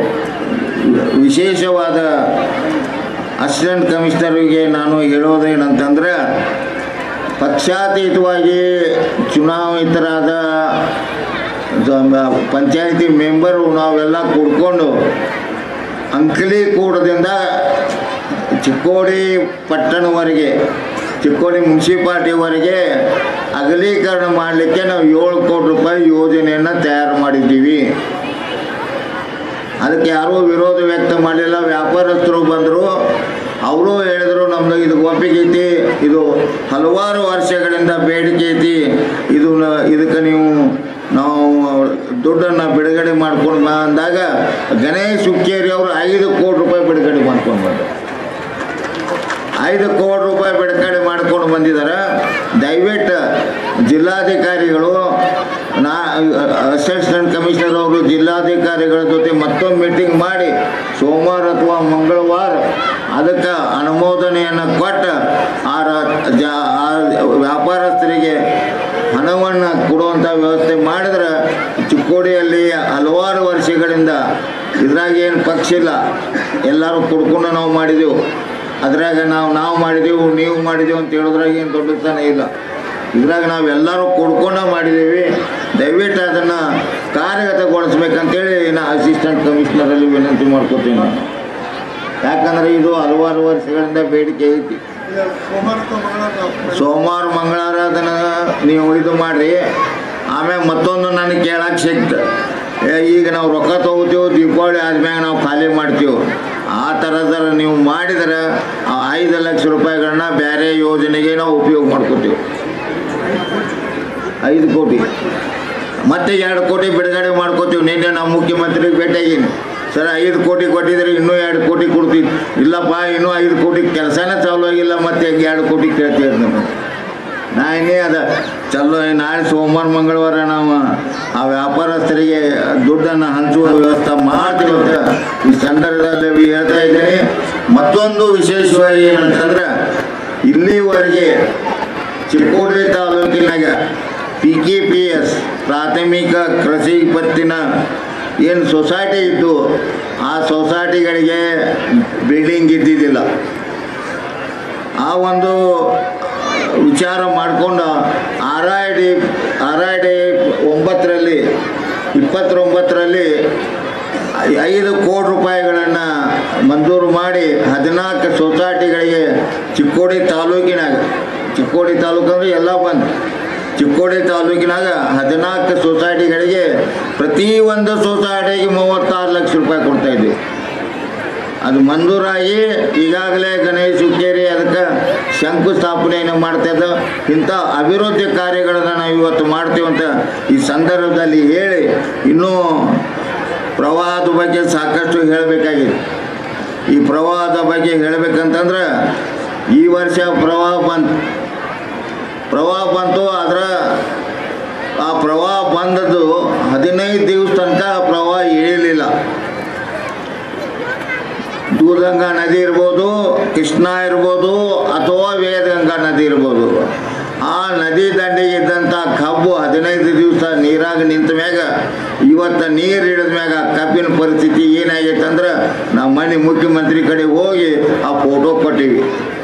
ವಿಶೇಷವಾದ ಅಸಿಸ್ಟೆಂಟ್ ಕಮಿಷನರಿಗೆ ನಾನು ಹೇಳೋದೇನಂತಂದ್ರೆ ಪಕ್ಷಾತೀತವಾಗಿ ಚುನಾಯಿತರಾದ ದ- ಪಂಚಾಯತಿ ಮೆಂಬರು ನಾವೆಲ್ಲ ಕೂಡ್ಕೊಂಡು ಅಂಕಲಿಕೂಟದಿಂದ ಚಿಕ್ಕೋಡಿ ಪಟ್ಟಣವರೆಗೆ ಚಿಕ್ಕೋಡಿ ಮುನ್ಸಿಪಾಲ್ಟಿವರೆಗೆ ಅಗಲೀಕರಣ ಮಾಡಲಿಕ್ಕೆ ನಾವು ಏಳು ಕೋಟಿ ರೂಪಾಯಿ ಯೋಜನೆಯನ್ನು ತಯಾರು ಮಾಡಿದ್ದೀವಿ ಅದಕ್ಕೆ ಯಾರೂ ವಿರೋಧ ವ್ಯಕ್ತ ಮಾಡಲಿಲ್ಲ ವ್ಯಾಪಾರಸ್ಥರು ಬಂದರು ಅವರು ಹೇಳಿದರು ನಮ್ದು ಇದು ಒಪ್ಪಿಗೆ ಐತಿ ಇದು ಹಲವಾರು ವರ್ಷಗಳಿಂದ ಬೇಡಿಕೆ ಐತಿ ಇದು ನ- ಇದಕ್ಕೆ ನೀವು ನಾವು ದುಡ್ಡನ್ನು ಬಿಡುಗಡೆ ಮಾಡ್ಕೊಂಡು ಬಾ ಅಂದಾಗ ಗಣೇಶ್ ಹುಕ್ಕೇರಿ ಅವರು ಐದು ಕೋಟಿ ರೂಪಾಯಿ ಬಿಡುಗಡೆ ಮಾಡ್ಕೊಂಡು ಬಂದರು ಐದು ಕೋಟಿ ರೂಪಾಯಿ ಬಿಡುಗಡೆ ಮಾಡ್ಕೊಂಡು ಬಂದಿದ್ದಾರೆ ದಯವಿಟ್ಟು ಜಿಲ್ಲಾಧಿಕಾರಿಗಳು ನಾ ಅಸಿಸ್ಟೆಂಟ್ ಕಮಿಷನರ್ ಅವರು ಜಿಲ್ಲಾಧಿಕಾರಿಗಳ ಜೊತೆ ಮತ್ತೊಂದು ಮೀಟಿಂಗ್ ಮಾಡಿ ಸೋಮವಾರ ಅಥವಾ ಮಂಗಳವಾರ ಅದಕ್ಕೆ ಅನುಮೋದನೆಯನ್ನು ಕೊಟ್ಟು ಆ ರ- ಜ ಆ ವ್ಯಾಪಾರಸ್ಥರಿಗೆ ಹಣವನ್ನು ಕೊಡುವಂಥ ವ್ಯವಸ್ಥೆ ಮಾಡಿದ್ರೆ ಚಿಕ್ಕೋಡಿಯಲ್ಲಿ ಹಲವಾರು ವರ್ಷಗಳಿಂದ ಇದ್ರಾಗ ಏನು ಪಕ್ಷ ಇಲ್ಲ ಎಲ್ಲರೂ ಕುಡ್ಕೊಂಡು ನಾವು ಮಾಡಿದೆವು ಅದ್ರಾಗ ನಾವು ನಾವು ಮಾಡಿದೆವು ನೀವು ಮಾಡಿದೆವು ಅಂತ ಹೇಳಿದ್ರಾಗ ಏನು ದೊಡ್ಡತನ ಇಲ್ಲ ಇದ್ರಾಗ ನಾವೆಲ್ಲರೂ ಕೊಡ್ಕೊಂಡು ಮಾಡಿದ್ದೀವಿ ದಯವಿಟ್ಟು ಅದನ್ನು ಕಾರ್ಯಗತಗೊಳಿಸ್ಬೇಕಂತೇಳಿ ನಾ ಅಸಿಸ್ಟೆಂಟ್ ಕಮಿಷನರಲ್ಲಿ ವಿನಂತಿ ಮಾಡ್ಕೋತೀನಿ ನಾನು ಯಾಕಂದರೆ ಇದು ಹಲವಾರು ವರ್ಷಗಳಿಂದ ಬೇಡಿಕೆ ಐತಿ ಸೋಮವಾರ ಮಂಗಳವಾರ ಅದನ್ನು ನೀವು ಇದು ಮಾಡಿರಿ ಆಮ್ಯಾಗ ಮತ್ತೊಂದು ನನಗೆ ಕೇಳಕ್ಕೆ ಸಿಕ್ತು ಏ, ಈಗ ನಾವು ರೊಕ್ಕ ತೊಗೋತೀವಿ ದೀಪಾವಳಿ ಆದ್ಮ್ಯಾಗ ನಾವು ಖಾಲಿ ಮಾಡ್ತೀವಿ ಆ ಥರದ ನೀವು ಮಾಡಿದ್ರೆ ಆ ಐದು ಲಕ್ಷ ರೂಪಾಯಿಗಳನ್ನ ಬೇರೆ ಯೋಜನೆಗೆ ನಾವು ಉಪಯೋಗ ಮಾಡ್ಕೋತೀವಿ ಐದು ಕೋಟಿ ಮತ್ತೆ ಎರಡು ಕೋಟಿ ಬಿಡುಗಡೆ ಮಾಡ್ಕೋತೀವಿ ನಿನ್ನೆ ನಾವು ಮುಖ್ಯಮಂತ್ರಿಗೆ ಭೇಟಿಯಾಗೀನಿ ಸರ್ ಐದು ಕೋಟಿ ಕೊಟ್ಟಿದ್ರೆ ಇನ್ನೂ ಎರಡು ಕೋಟಿ ಕೊಡ್ತೀವಿ ಇಲ್ಲಪ್ಪ ಇನ್ನೂ ಐದು ಕೋಟಿ ಕೆಲಸನೇ ಚಾಲು ಆಗಿಲ್ಲ ಮತ್ತೆ ಹೆಂಗೆ ಎರಡು ಕೋಟಿ ಕೇಳ್ತೀವಿ ನಮಗೆ ನಾ ಇನ್ನೇ ಅದ ಚಲೋ ನಾಳೆ ಸೋಮವಾರ ಮಂಗಳವಾರ ನಾವು ಆ ವ್ಯಾಪಾರಸ್ಥರಿಗೆ ದುಡ್ಡನ್ನು ಹಂಚುವ ವ್ಯವಸ್ಥೆ ಮಾಡ್ತೀವಿ ಅಂತ ಈ ಸಂದರ್ಭದಲ್ಲಿ ಹೇಳ್ತಾ ಇದ್ದೀನಿ ಮತ್ತೊಂದು ವಿಶೇಷವಾಗಿ ಏನಂತಂದ್ರೆ ಇಲ್ಲಿವರೆಗೆ ಚಿಕ್ಕೋಡಿ ತಾಲೂಕಿನಾಗ ಪಿ ಕೆ ಪಿ ಎಸ್ ಪ್ರಾಥಮಿಕ ಕೃಷಿ ಪತ್ತಿನ ಏನು ಸೊಸೈಟಿ ಇದ್ದು ಆ ಸೊಸೈಟಿಗಳಿಗೆ ಬಿಲ್ಡಿಂಗ್ ಇದ್ದಿದ್ದಿಲ್ಲ ಆ ಒಂದು ವಿಚಾರ ಮಾಡಿಕೊಂಡು R I D R I D ಒಂಬತ್ತರಲ್ಲಿ ಇಪ್ಪತ್ತೊಂಬತ್ತರಲ್ಲಿ ಐ- ಐದು ಕೋಟಿ ರೂಪಾಯಿಗಳನ್ನು ಮಂಜೂರು ಮಾಡಿ ಹದಿನಾಲ್ಕು ಸೊಸೈಟಿಗಳಿಗೆ ಚಿಕ್ಕೋಡಿ ತಾಲೂಕಿನಾಗ ಚಿಕ್ಕೋಡಿ ತಾಲೂಕು ಅಂದರೆ ಎಲ್ಲ ಬಂದು ಚಿಕ್ಕೋಡಿ ತಾಲೂಕಿನಾಗ ಹದಿನಾಲ್ಕು ಸೊಸೈಟಿಗಳಿಗೆ ಪ್ರತಿ ಒಂದು ಸೊಸೈಟಿಗೆ ಮೂವತ್ತಾರು ಲಕ್ಷ ರೂಪಾಯಿ ಕೊಡ್ತಾ ಇದ್ವಿ ಅದು ಮಂಜೂರಾಗಿ ಈಗಾಗಲೇ ಗಣೇಶ್ ಹುಕ್ಕೇರಿ ಅದಕ್ಕೆ ಶಂಕುಸ್ಥಾಪನೆಯನ್ನು ಮಾಡ್ತಾ ಇದ್ದ ಇಂಥ ಅಭಿವೃದ್ಧಿ ಕಾರ್ಯಗಳನ್ನು ನಾವು ಇವತ್ತು ಮಾಡ್ತೀವಿ ಅಂತ ಈ ಸಂದರ್ಭದಲ್ಲಿ ಹೇಳಿ ಇನ್ನೂ ಪ್ರವಾಹದ ಬಗ್ಗೆ ಸಾಕಷ್ಟು ಹೇಳಬೇಕಾಗಿದೆ ಈ ಪ್ರವಾಹದ ಬಗ್ಗೆ ಹೇಳಬೇಕಂತಂದ್ರೆ ಈ ವರ್ಷ ಪ್ರವಾಹ ಬಂತು ಪ್ರವಾಹ ಬಂತು ಅದರ ಆ ಪ್ರವಾಹ ಬಂದದ್ದು ಹದಿನೈದು ದಿವಸ ತನಕ ಪ್ರವಾಹ ಇಳಿಲಿಲ್ಲ ದೂಧಗಂಗಾ ನದಿ ಇರ್ಬೋದು ಕೃಷ್ಣ ಇರ್ಬೋದು ಅಥವಾ ವೇದಗಂಗಾ ನದಿ ಇರ್ಬೋದು ಆ ನದಿ ದಂಡೆಗೆ ಇದ್ದಂಥ ಕಬ್ಬು ಹದಿನೈದು ದಿವಸ ನೀರಾಗ ನಿಂತ ಮ್ಯಾಗ ಇವತ್ತು ನೀರು ಹಿಡಿದ ಮ್ಯಾಗ ಆ ಕಬ್ಬಿನ ಪರಿಸ್ಥಿತಿ ಏನಾಗೈತೆ ಅಂದ್ರೆ ನಾವು ಮನೆ ಮುಖ್ಯಮಂತ್ರಿ ಕಡೆ ಹೋಗಿ ಆ ಫೋಟೋ ಕೊಟ್ಟಿವಿ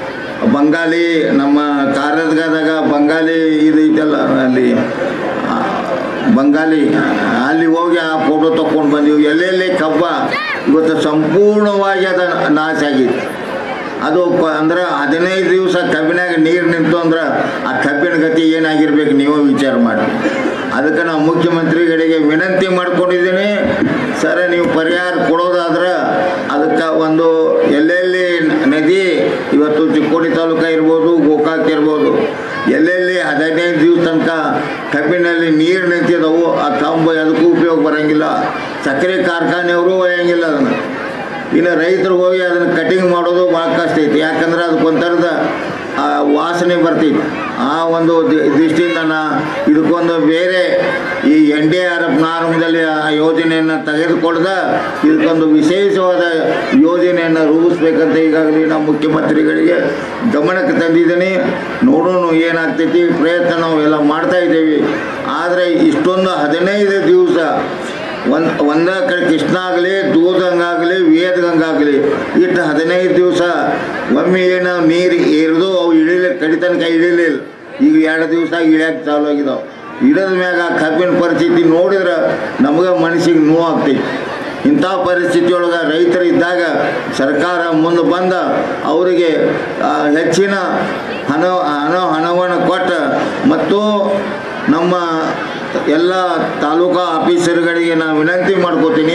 ಬಂಗಾಲಿ ನಮ್ಮ ಕಾರದಗದಾಗ ಬಂಗಾಲಿ ಇದು ಐತಲ್ಲ ಅಲ್ಲಿ ಆ, ಬಂಗಾಲಿ ಅಲ್ಲಿ ಹೋಗಿ ಆ ಫೋಟೋ ತಗೊಂಡು ಬಂದೀವಿ ಎಲ್ಲೆಲ್ಲಿ ಕಬ್ಬ ಇವತ್ತು ಸಂಪೂರ್ಣವಾಗಿ ಅದು ನಾಶ ಆಗಿತ್ತು ಅದು ಪ- ಅಂದ್ರೆ ಹದಿನೈದು ದಿವಸ ಕಬ್ಬಿನಾಗ ನೀರು ನಿಂತು ಅಂದ್ರೆ ಆ ಕಬ್ಬಿನ ಗತಿ ಏನಾಗಿರ್ಬೇಕು ನೀವು ವಿಚಾರ ಮಾಡಿ ಅದಕ್ಕೆ ನಾವು ಮುಖ್ಯಮಂತ್ರಿಗಳಿಗೆ ವಿನಂತಿ ಮಾಡ್ಕೊಂಡಿದ್ದೀನಿ ಸರ್ ನೀವು ಪರಿಹಾರ ಕೊಡೋದಾದ್ರೆ ಅದಕ್ಕೆ ಒಂದು ಎಲ್ಲೆಲ್ಲಿ ನದಿ ಇವತ್ತು ಚಿಕ್ಕೋಡಿ ತಾಲೂಕ ಇರ್ಬೋದು ಗೋಕಾಕ್ ಇರ್ಬೋದು ಎಲ್ಲೆಲ್ಲಿ ಹದಿನೈದು ದಿವಸ ತನಕ ಕಬ್ಬಿನಲ್ಲಿ ನೀರು ನಿಂತಿದ್ದವು ಆ ಕಂಬ ಅದಕ್ಕೂ ಉಪಯೋಗ ಬರೋಂಗಿಲ್ಲ ಸಕ್ಕರೆ ಕಾರ್ಖಾನೆಯವರು ಒಯ್ಯಂಗಿಲ್ಲ ಅದನ್ನು ಇನ್ನು ರೈತರು ಹೋಗಿ ಅದನ್ನು ಕಟಿಂಗ್ ಮಾಡೋದು ಭಾಳ ಕಷ್ಟ ಐತಿ ಯಾಕಂದ್ರೆ ಅದಕ್ಕೊಂಥರದ ಆ ವಾಸನೆ ಬರ್ತೈತಿ ಆ ಒಂದು ದಿ- ದೃಷ್ಟಿಯಿಂದ ನಾ ಇದಕ್ಕೊಂದು ಬೇರೆ ಈ ಎನ್ ಡಿ ಆರ್ ಎಫ್ ಆರಂಭದಲ್ಲಿ ಆ ಯೋಜನೆಯನ್ನು ತೆಗೆದುಕೊಳ್ದ ಇದಕ್ಕೊಂದು ವಿಶೇಷವಾದ ಯೋಜನೆಯನ್ನು ರೂಪಿಸ್ಬೇಕಂತ ಈಗಾಗಲೇ ನಾವು ಮುಖ್ಯಮಂತ್ರಿಗಳಿಗೆ ಗಮನಕ್ಕೆ ತಂದಿದ್ದೀನಿ ನೋಡೋಣ ಏನಾಗ್ತೈತಿ ಪ್ರಯತ್ನ ನಾವು ಎಲ್ಲ ಮಾಡ್ತಾ ಇದ್ದೀವಿ ಆದರೆ ಇಷ್ಟೊಂದು ಹದಿನೈದು ದಿವಸ ಒಂದು ಒಂದ ಕಡೆ ಕೃಷ್ಣ ಆಗಲಿ ದೂಧಂಗಾಗಲಿ ವೇದಗಂಗಾಗಲಿ ಇಟ್ಟು ಹದಿನೈದು ದಿವಸ ಒಮ್ಮೆ ಏನು ನೀರು ಏರಿದು ಅವು ಇಳಿಲಿ ಕಡಿ ತನಕ ಇಳಿಲಿಲ್ಲ ಈಗ ಎರಡು ದಿವಸ ಇಳಿಯಕ್ಕೆ ಚಾಲು ಆಗಿದಾವೆ ಇಳಿದ ಮ್ಯಾಗ ಆ ಕಬ್ಬಿನ ಪರಿಸ್ಥಿತಿ ನೋಡಿದ್ರೆ ನಮಗೆ ಮನಸ್ಸಿಗೆ ನೋವಾಗ್ತೈತಿ ಇಂಥ ಪರಿಸ್ಥಿತಿಯೊಳಗೆ ರೈತರು ಇದ್ದಾಗ ಸರ್ಕಾರ ಮುಂದೆ ಬಂದ ಅವರಿಗೆ ಆ, ಹೆಚ್ಚಿನ ಹಣ ಹಣ ಹಣವನ್ನು ಕೊಟ್ಟು ಮತ್ತು ನಮ್ಮ ಎಲ್ಲ ತಾಲೂಕಾ ಆಫೀಸರ್ಗಳಿಗೆ ನಾನು ವಿನಂತಿ ಮಾಡ್ಕೋತೀನಿ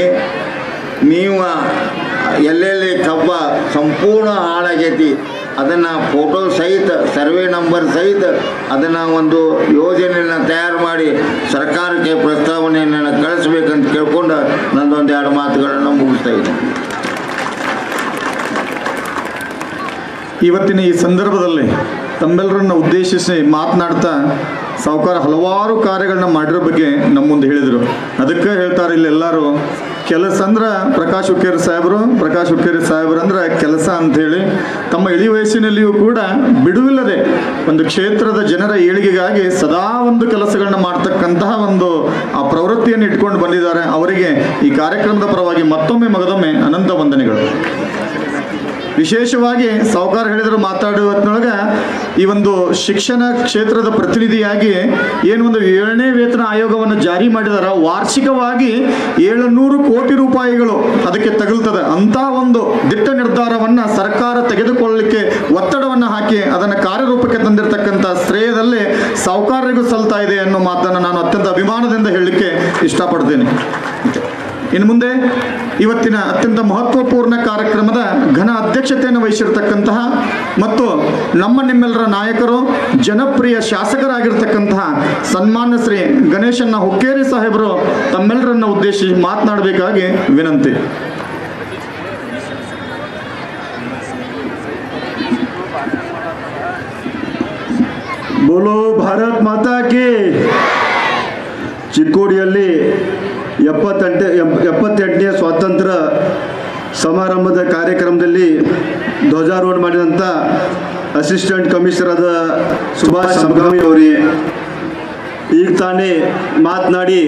ನೀವು ಎಲ್ಲೆಲ್ಲಿ ಕಬ್ಬ ಸಂಪೂರ್ಣ ಹಾಳಾಗೈತಿ ಅದನ್ನು ಫೋಟೋ ಸಹಿತ ಸರ್ವೆ ನಂಬರ್ ಸಹಿತ ಅದನ್ನು ಒಂದು ಯೋಜನೆಯನ್ನು ತಯಾರು ಮಾಡಿ ಸರ್ಕಾರಕ್ಕೆ ಪ್ರಸ್ತಾವನೆಯನ್ನು ಕಳಿಸ್ಬೇಕಂತ ಕೇಳ್ಕೊಂಡು ನಂದೊಂದು ಎರಡು ಮಾತುಗಳನ್ನು ಮುಗಿಸ್ತಾ ಇದ್ದೀನಿ ಇವತ್ತಿನ ಈ ಸಂದರ್ಭದಲ್ಲಿ ತಮ್ಮೆಲ್ಲರನ್ನ ಉದ್ದೇಶಿಸಿ ಮಾತನಾಡ್ತಾ ಸಾವುಕಾರ ಹಲವಾರು ಕಾರ್ಯಗಳನ್ನ ಮಾಡಿರೋ ಬಗ್ಗೆ ನಮ್ಮ ಮುಂದೆ ಹೇಳಿದರು ಅದಕ್ಕೆ ಹೇಳ್ತಾರೆ ಇಲ್ಲಿ ಎಲ್ಲರೂ ಕೆಲಸ ಅಂದ್ರೆ ಪ್ರಕಾಶ್ ಹುಕ್ಕೇರಿ ಸಾಹೇಬರು ಪ್ರಕಾಶ್ ಹುಕ್ಕೇರಿ ಸಾಹೇಬರು ಅಂದ್ರೆ ಕೆಲಸ ಅಂಥೇಳಿ ತಮ್ಮ ಇಳಿ ವಯಸ್ಸಿನಲ್ಲಿಯೂ ಕೂಡ ಬಿಡುವಿಲ್ಲದೆ ಒಂದು ಕ್ಷೇತ್ರದ ಜನರ ಏಳಿಗೆಗಾಗಿ ಸದಾ ಒಂದು ಕೆಲಸಗಳನ್ನ ಮಾಡ್ತಕ್ಕಂತಹ ಒಂದು ಆ ಪ್ರವೃತ್ತಿಯನ್ನು ಇಟ್ಕೊಂಡು ಬಂದಿದ್ದಾರೆ ಅವರಿಗೆ ಈ ಕಾರ್ಯಕ್ರಮದ ಪರವಾಗಿ ಮತ್ತೊಮ್ಮೆ ಮಗದೊಮ್ಮೆ ಅನಂತ ವಂದನೆಗಳು ವಿಶೇಷವಾಗಿ ಸಾವುಕಾರ ಹೇಳಿದ್ರು ಮಾತಾಡುವತ್ನೊಳಗ ಈ ಒಂದು ಶಿಕ್ಷಣ ಕ್ಷೇತ್ರದ ಪ್ರತಿನಿಧಿಯಾಗಿ ಏನು ಒಂದು ಏಳನೇ ವೇತನ ಆಯೋಗವನ್ನು ಜಾರಿ ಮಾಡಿದಾರ ವಾರ್ಷಿಕವಾಗಿ ಏಳುನೂರು ಕೋಟಿ ರೂಪಾಯಿಗಳು ಅದಕ್ಕೆ ತಗುಲ್ತದೆ ಅಂತ ಒಂದು ದಿಟ್ಟ ನಿರ್ಧಾರವನ್ನ ಸರ್ಕಾರ ತೆಗೆದುಕೊಳ್ಳಲಿಕ್ಕೆ ಒತ್ತಡವನ್ನು ಹಾಕಿ ಅದನ್ನು ಕಾರ್ಯರೂಪಕ್ಕೆ ತಂದಿರತಕ್ಕಂಥ ಶ್ರೇಯದಲ್ಲಿ ಸಾವುಕಾರರಿಗೂ ಸಲ್ತಾ ಇದೆ ಅನ್ನೋ ಮಾತನ್ನು ನಾನು ಅತ್ಯಂತ ಅಭಿಮಾನದಿಂದ ಹೇಳಲಿಕ್ಕೆ ಇಷ್ಟಪಡ್ತೇನೆ ಇನ್ನು ಮುಂದೆ ಇವತ್ತಿನ ಅತ್ಯಂತ ಮಹತ್ವಪೂರ್ಣ ಕಾರ್ಯಕ್ರಮದ ಘನ ಅಧ್ಯಕ್ಷತೆಯನ್ನು ವಹಿಸಿರ್ತಕ್ಕಂತಹ ಮತ್ತು ನಮ್ಮ ನಿಮ್ಮೆಲ್ಲರ ನಾಯಕರು ಜನಪ್ರಿಯ ಶಾಸಕರಾಗಿರ್ತಕ್ಕಂತಹ ಸನ್ಮಾನ್ಯ ಶ್ರೀ ಗಣೇಶನ್ನ ಹುಕ್ಕೇರಿ ಸಾಹೇಬರು ತಮ್ಮೆಲ್ಲರನ್ನ ಉದ್ದೇಶಿಸಿ ಮಾತನಾಡಬೇಕಾಗಿ ವಿನಂತಿ ಬೋಲೋ ಭಾರತ್ ಮಾತಾ ಕಿ ಚಿಕ್ಕೋಡಿಯಲ್ಲಿ ಎಪ್ಪತ್ತೆಂಟು ಎಪ್- ಎಪ್ಪತ್ತೆಂಟನೇ ಸ್ವಾತಂತ್ರ್ಯ ಸಮಾರಂಭದ ಕಾರ್ಯಕ್ರಮದಲ್ಲಿ ಧ್ವಜಾರೋಹಣ ಮಾಡಿದಂಥ ಅಸಿಸ್ಟೆಂಟ್ ಕಮಿಷನರ್ ಆದ ಸುಭಾಷ್ ಸಂಭಾವಿ ಅವರೇ ಈಗ ತಾನೇ ಮಾತನಾಡಿ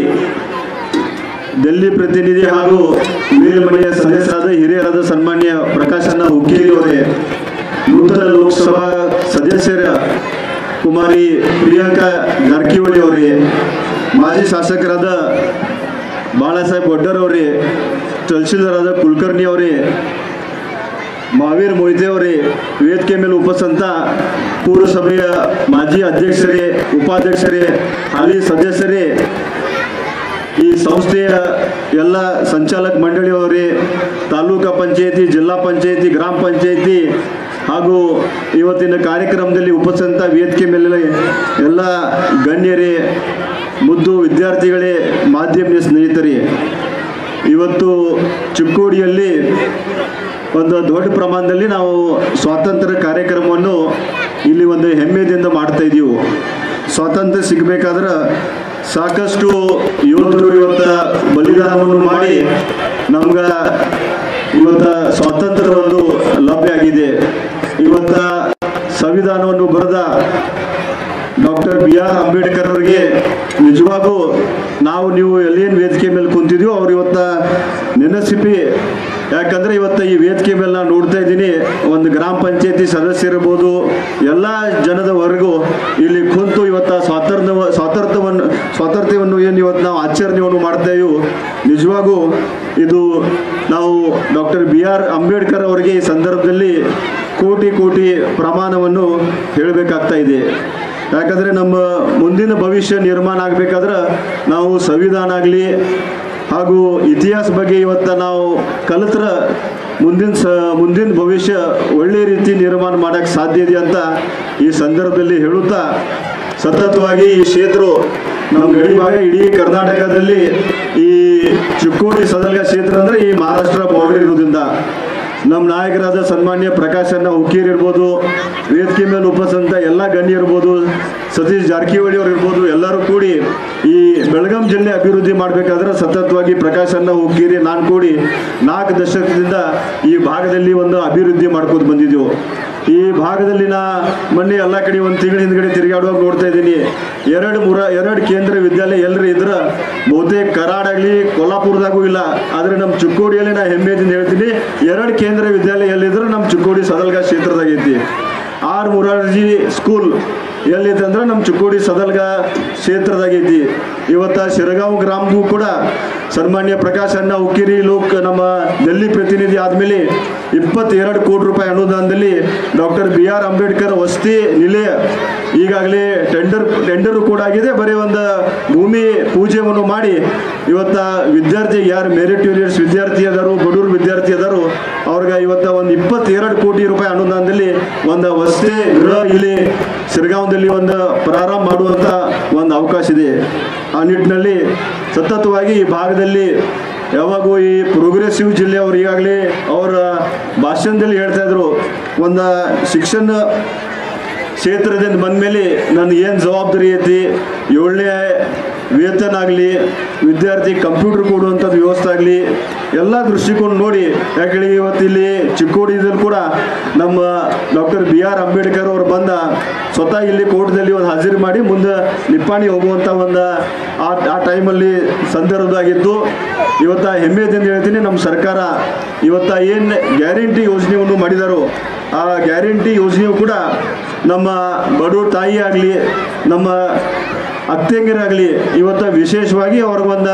ಡೆಲ್ಲಿ ಪ್ರತಿನಿಧಿ ಹಾಗೂ ಮೇಲ್ಮನೆಯ ಸದಸ್ಯರಾದ ಹಿರಿಯರಾದ ಸನ್ಮಾನ್ಯ ಪ್ರಕಾಶನ ಹುಕ್ಕೇರಿ ಅವರೇ ನೂತನ ಲೋಕಸಭಾ ಸದಸ್ಯರ ಕುಮಾರಿ ಪ್ರಿಯಾಂಕಾ ಜಾರಕಿಹೊಳಿ ಅವರೇ ಮಾಜಿ ಶಾಸಕರಾದ ಬಾಳಾಸಾಹೇಬ್ ಒಡ್ಡರ್ ಅವರೇ ತಹಶೀಲ್ದಾರಾದ ಕುಲಕರ್ಣಿ ಅವರೇ ಮಹಾವೀರ್ ಮೊಯ್ತೆ ಅವರೇ ವೇದಿಕೆ ಮೇಲೆ ಉಪಸ್ಥಿತ ಪೂರಸಭೆಯ ಮಾಜಿ ಅಧ್ಯಕ್ಷರೇ ಉಪಾಧ್ಯಕ್ಷರೇ ಹಾಲಿ ಸದಸ್ಯರೇ ಈ ಸಂಸ್ಥೆಯ ಎಲ್ಲ ಸಂಚಾಲಕ ಮಂಡಳಿಯವರೇ ತಾಲೂಕಾ ಪಂಚಾಯತಿ ಜಿಲ್ಲಾ ಪಂಚಾಯತಿ ಗ್ರಾಮ ಪಂಚಾಯತಿ ಹಾಗೂ ಇವತ್ತಿನ ಕಾರ್ಯಕ್ರಮದಲ್ಲಿ ಉಪಸ್ಥಿತ ವೇದಿಕೆ ಮೇಲೆ ಎಲ್ಲ ಗಣ್ಯರೇ ಮುದ್ದು ವಿದ್ಯಾರ್ಥಿಗಳೇ ಮಾಧ್ಯಮ ಸ್ನೇಹಿತರೇ ಇವತ್ತು ಚಿಕ್ಕೋಡಿಯಲ್ಲಿ ಒಂದು ದೊಡ್ಡ ಪ್ರಮಾಣದಲ್ಲಿ ನಾವು ಸ್ವಾತಂತ್ರ್ಯ ಕಾರ್ಯಕ್ರಮವನ್ನು ಇಲ್ಲಿ ಒಂದು ಹೆಮ್ಮೆದಿಂದ ಮಾಡ್ತಾ ಇದ್ದೀವಿ ಸ್ವಾತಂತ್ರ್ಯ ಸಿಗಬೇಕಾದ್ರೆ ಸಾಕಷ್ಟು ಯೋಧರು ಇವತ್ತ ಬಲಿದಾನವನ್ನು ಮಾಡಿ ನಮ್ಗೆ ಇವತ್ತ ಸ್ವಾತಂತ್ರ್ಯ ಒಂದು ಲಭ್ಯ ಆಗಿದೆ ಇವತ್ತ ಸಂವಿಧಾನವನ್ನು ಬರೆದ ಡಾಕ್ಟರ್ ಬಿ ಆರ್ ಅಂಬೇಡ್ಕರ್ ಅವರಿಗೆ ನಿಜವಾಗೂ ನಾವು ನೀವು ಎಲ್ಲೇನು ವೇದಿಕೆ ಮೇಲೆ ಕುಂತಿದ್ಯೋ ಅವ್ರು ಇವತ್ತ ನೆನೆಸಿಪಿ ಯಾಕಂದ್ರೆ ಇವತ್ತು ಈ ವೇದಿಕೆ ಮೇಲೆ ನಾನು ನೋಡ್ತಾ ಇದ್ದೀನಿ ಒಂದು ಗ್ರಾಮ ಪಂಚಾಯತಿ ಸದಸ್ಯರಿರ್ಬೋದು ಎಲ್ಲ ಜನದವರೆಗೂ ಇಲ್ಲಿ ಕುಂತು ಇವತ್ತು ಸ್ವಾತಂತ್ರ್ಯ ಸ್ವಾತಂತ್ರ್ಯವನ್ನು ಸ್ವಾತಂತ್ರ್ಯವನ್ನು ಏನು ಇವತ್ತು ನಾವು ಆಚರಣೆಯನ್ನು ಮಾಡ್ತಾ ಇದೀವಿ ನಿಜವಾಗೂ ಇದು ನಾವು ಡಾಕ್ಟರ್ ಬಿ ಆರ್ ಅಂಬೇಡ್ಕರ್ ಅವರಿಗೆ ಈ ಸಂದರ್ಭದಲ್ಲಿ ಕೋಟಿ ಕೋಟಿ ಪ್ರಮಾಣವನ್ನು ಹೇಳಬೇಕಾಗ್ತಾ ಇದೆ ಯಾಕಂದರೆ ನಮ್ಮ ಮುಂದಿನ ಭವಿಷ್ಯ ನಿರ್ಮಾಣ ಆಗಬೇಕಾದ್ರೆ ನಾವು ಸಂವಿಧಾನ ಆಗಲಿ ಹಾಗೂ ಇತಿಹಾಸ ಬಗ್ಗೆ ಇವತ್ತು ನಾವು ಕಲಿತ್ರ ಮುಂದಿನ ಸ ಮುಂದಿನ ಭವಿಷ್ಯ ಒಳ್ಳೆಯ ರೀತಿ ನಿರ್ಮಾಣ ಮಾಡೋಕ್ಕೆ ಸಾಧ್ಯ ಇದೆ ಅಂತ ಈ ಸಂದರ್ಭದಲ್ಲಿ ಹೇಳುತ್ತಾ ಸತತವಾಗಿ ಈ ಕ್ಷೇತ್ರ ನಮ್ಮ ಗಡಿ ಭಾಗ ಇಡೀ ಕರ್ನಾಟಕದಲ್ಲಿ ಈ ಚಿಕ್ಕೋಡಿ ಸದಲ್ಗ ಕ್ಷೇತ್ರ ಅಂದರೆ ಈ ಮಹಾರಾಷ್ಟ್ರ ಬಾರ್ಡರ್ ಇರೋದ್ರಿಂದ ನಮ್ಮ ನಾಯಕರಾದ ಸನ್ಮಾನ್ಯ ಪ್ರಕಾಶನ್ನ ಹುಕ್ಕೀರ್ ಇರ್ಬೋದು ವೇದಿಕೆ ಮೇಲೆ ಉಪಸ್ಥಿತ ಎಲ್ಲ ಗಣ್ಯ ಇರ್ಬೋದು ಸತೀಶ್ ಜಾರಕಿಹೊಳಿ ಅವ್ರು ಇರ್ಬೋದು ಎಲ್ಲರೂ ಕೂಡಿ ಈ ಬೆಳಗಾಂ ಜಿಲ್ಲೆ ಅಭಿವೃದ್ಧಿ ಮಾಡಬೇಕಾದ್ರೆ ಸತತವಾಗಿ ಪ್ರಕಾಶನ್ನ ಹುಕ್ಕೀರಿ ನಾನು ಕೂಡಿ ನಾಲ್ಕು ದಶಕದಿಂದ ಈ ಭಾಗದಲ್ಲಿ ಒಂದು ಅಭಿವೃದ್ಧಿ ಮಾಡ್ಕೋತ ಬಂದಿದ್ದೆವು ಈ ಭಾಗದಲ್ಲಿ ನಾ ಮೊನ್ನೆ ಎಲ್ಲ ಕಡೆ ಒಂದು ತಿಂಗಳ ಹಿಂದ್ಗಡೆ ತಿರುಗಾಡುವಾಗ ನೋಡ್ತಾ ಇದ್ದೀನಿ ಎರಡು ಮೂರ ಎರಡು ಕೇಂದ್ರ ವಿದ್ಯಾಲಯ ಎಲ್ಲರೂ ಇದ್ರ ಬಹುತೇಕ ಕರಾಡ್ ಆಗಲಿ ಕೊಲ್ಲಾಪುರದಾಗೂ ಇಲ್ಲ ಆದರೆ ನಮ್ಮ ಚಿಕ್ಕೋಡಿಯಲ್ಲಿ ನಾ ಹೆಮ್ಮೆದಿಂದ ಹೇಳ್ತೀನಿ ಎರಡು ಕೇಂದ್ರ ವಿದ್ಯಾಲಯ ಎಲ್ಲಿದ್ರು ನಮ್ಮ ಚಿಕ್ಕೋಡಿ ಸದಲ್ಗ ಕ್ಷೇತ್ರದಾಗೈತಿ ಆರ್ ಮುರಾರ್ಜಿ ಸ್ಕೂಲ್ ಎಲ್ಲಿದೆ ಅಂದ್ರೆ ನಮ್ಮ ಚಿಕ್ಕೋಡಿ ಸದಲ್ಗ ಕ್ಷೇತ್ರದಾಗೈತಿ ಇವತ್ತ ಶಿರಗಾಂವ್ ಗ್ರಾಮಗೂ ಕೂಡ ಸನ್ಮಾನ್ಯ ಪ್ರಕಾಶ್ ಅಣ್ಣ ಉಕ್ಕಿರಿ ಲೋಕ್ ನಮ್ಮ ಡೆಲ್ಲಿ ಪ್ರತಿನಿಧಿ ಆದಮೇಲೆ ಇಪ್ಪತ್ತೆರಡು ಕೋಟಿ ರೂಪಾಯಿ ಅನುದಾನದಲ್ಲಿ ಡಾಕ್ಟರ್ ಬಿ ಆರ್ ಅಂಬೇಡ್ಕರ್ ವಸತಿ ನಿಲಯ ಈಗಾಗಲೇ ಟೆಂಡರ್ ಟೆಂಡರು ಕೂಡ ಆಗಿದೆ ಬರೀ ಒಂದು ಭೂಮಿ ಪೂಜೆಯನ್ನು ಮಾಡಿ ಇವತ್ತ ವಿದ್ಯಾರ್ಥಿ ಯಾರು ಮೆರಿಟೋರಿಯಸ್ ವಿದ್ಯಾರ್ಥಿ ಅದಾರು ಬಡೂರು ವಿದ್ಯಾರ್ಥಿ ಅದಾರು ಅವ್ರಿಗೆ ಇವತ್ತ ಒಂದು ಇಪ್ಪತ್ತೆರಡು ಕೋಟಿ ರೂಪಾಯಿ ಅನುದಾನದಲ್ಲಿ ಒಂದು ವಸತಿ ಗೃಹ ಇಲ್ಲಿ ಸಿರಗಾಂವದಲ್ಲಿ ಒಂದು ಪ್ರಾರಂಭ ಮಾಡುವಂಥ ಒಂದು ಅವಕಾಶ ಇದೆ ಆ ನಿಟ್ಟಿನಲ್ಲಿ ಸತತವಾಗಿ ಈ ಭಾಗದಲ್ಲಿ ಯಾವಾಗೂ ಈ ಪ್ರೋಗ್ರೆಸಿವ್ ಜಿಲ್ಲೆಯವರು ಈಗಾಗಲೇ ಅವರ ಭಾಷಣದಲ್ಲಿ ಹೇಳ್ತಾ ಇದ್ರು ಒಂದು ಶಿಕ್ಷಣ ಕ್ಷೇತ್ರದಿಂದ ಬಂದಮೇಲೆ ನನಗೆ ಏನು ಜವಾಬ್ದಾರಿ ಐತಿ ಏಳನೇ ವೇತನ ಆಗಲಿ ವಿದ್ಯಾರ್ಥಿ ಕಂಪ್ಯೂಟರ್ ಕೊಡುವಂಥದ್ದು ವ್ಯವಸ್ಥೆ ಆಗಲಿ ಎಲ್ಲ ದೃಷ್ಟಿಕೋನ ನೋಡಿ ಯಾಕಂದ್ರೆ ಇವತ್ತು ಇಲ್ಲಿ ಚಿಕ್ಕೋಡಿದಲ್ಲಿ ಕೂಡ ನಮ್ಮ ಡಾಕ್ಟರ್ ಬಿ ಆರ್ ಅಂಬೇಡ್ಕರ್ ಅವರು ಬಂದ ಸ್ವತಃ ಇಲ್ಲಿ ಕೋರ್ಟ್ದಲ್ಲಿ ಒಂದು ಹಾಜರಿ ಮಾಡಿ ಮುಂದೆ ನಿಪ್ಪಾಣಿ ಹೋಗುವಂಥ ಒಂದು ಆ ಆ ಟೈಮಲ್ಲಿ ಸಂದರ್ಭದಾಗಿತ್ತು ಇವತ್ತ ಹೆಮ್ಮೆದಿಂದ ಹೇಳ್ತೀನಿ ನಮ್ಮ ಸರ್ಕಾರ ಇವತ್ತ ಏನು ಗ್ಯಾರಂಟಿ ಯೋಜನೆಯನ್ನು ಮಾಡಿದಾರೋ ಆ ಗ್ಯಾರಂಟಿ ಯೋಜನೆಯು ಕೂಡ ನಮ್ಮ ಬಡವ್ರ ತಾಯಿ ಆಗಲಿ ನಮ್ಮ ಅತ್ತೆಂಗಿರಾಗಲಿ ಇವತ್ತು ವಿಶೇಷವಾಗಿ ಅವ್ರಿಗೊಂದು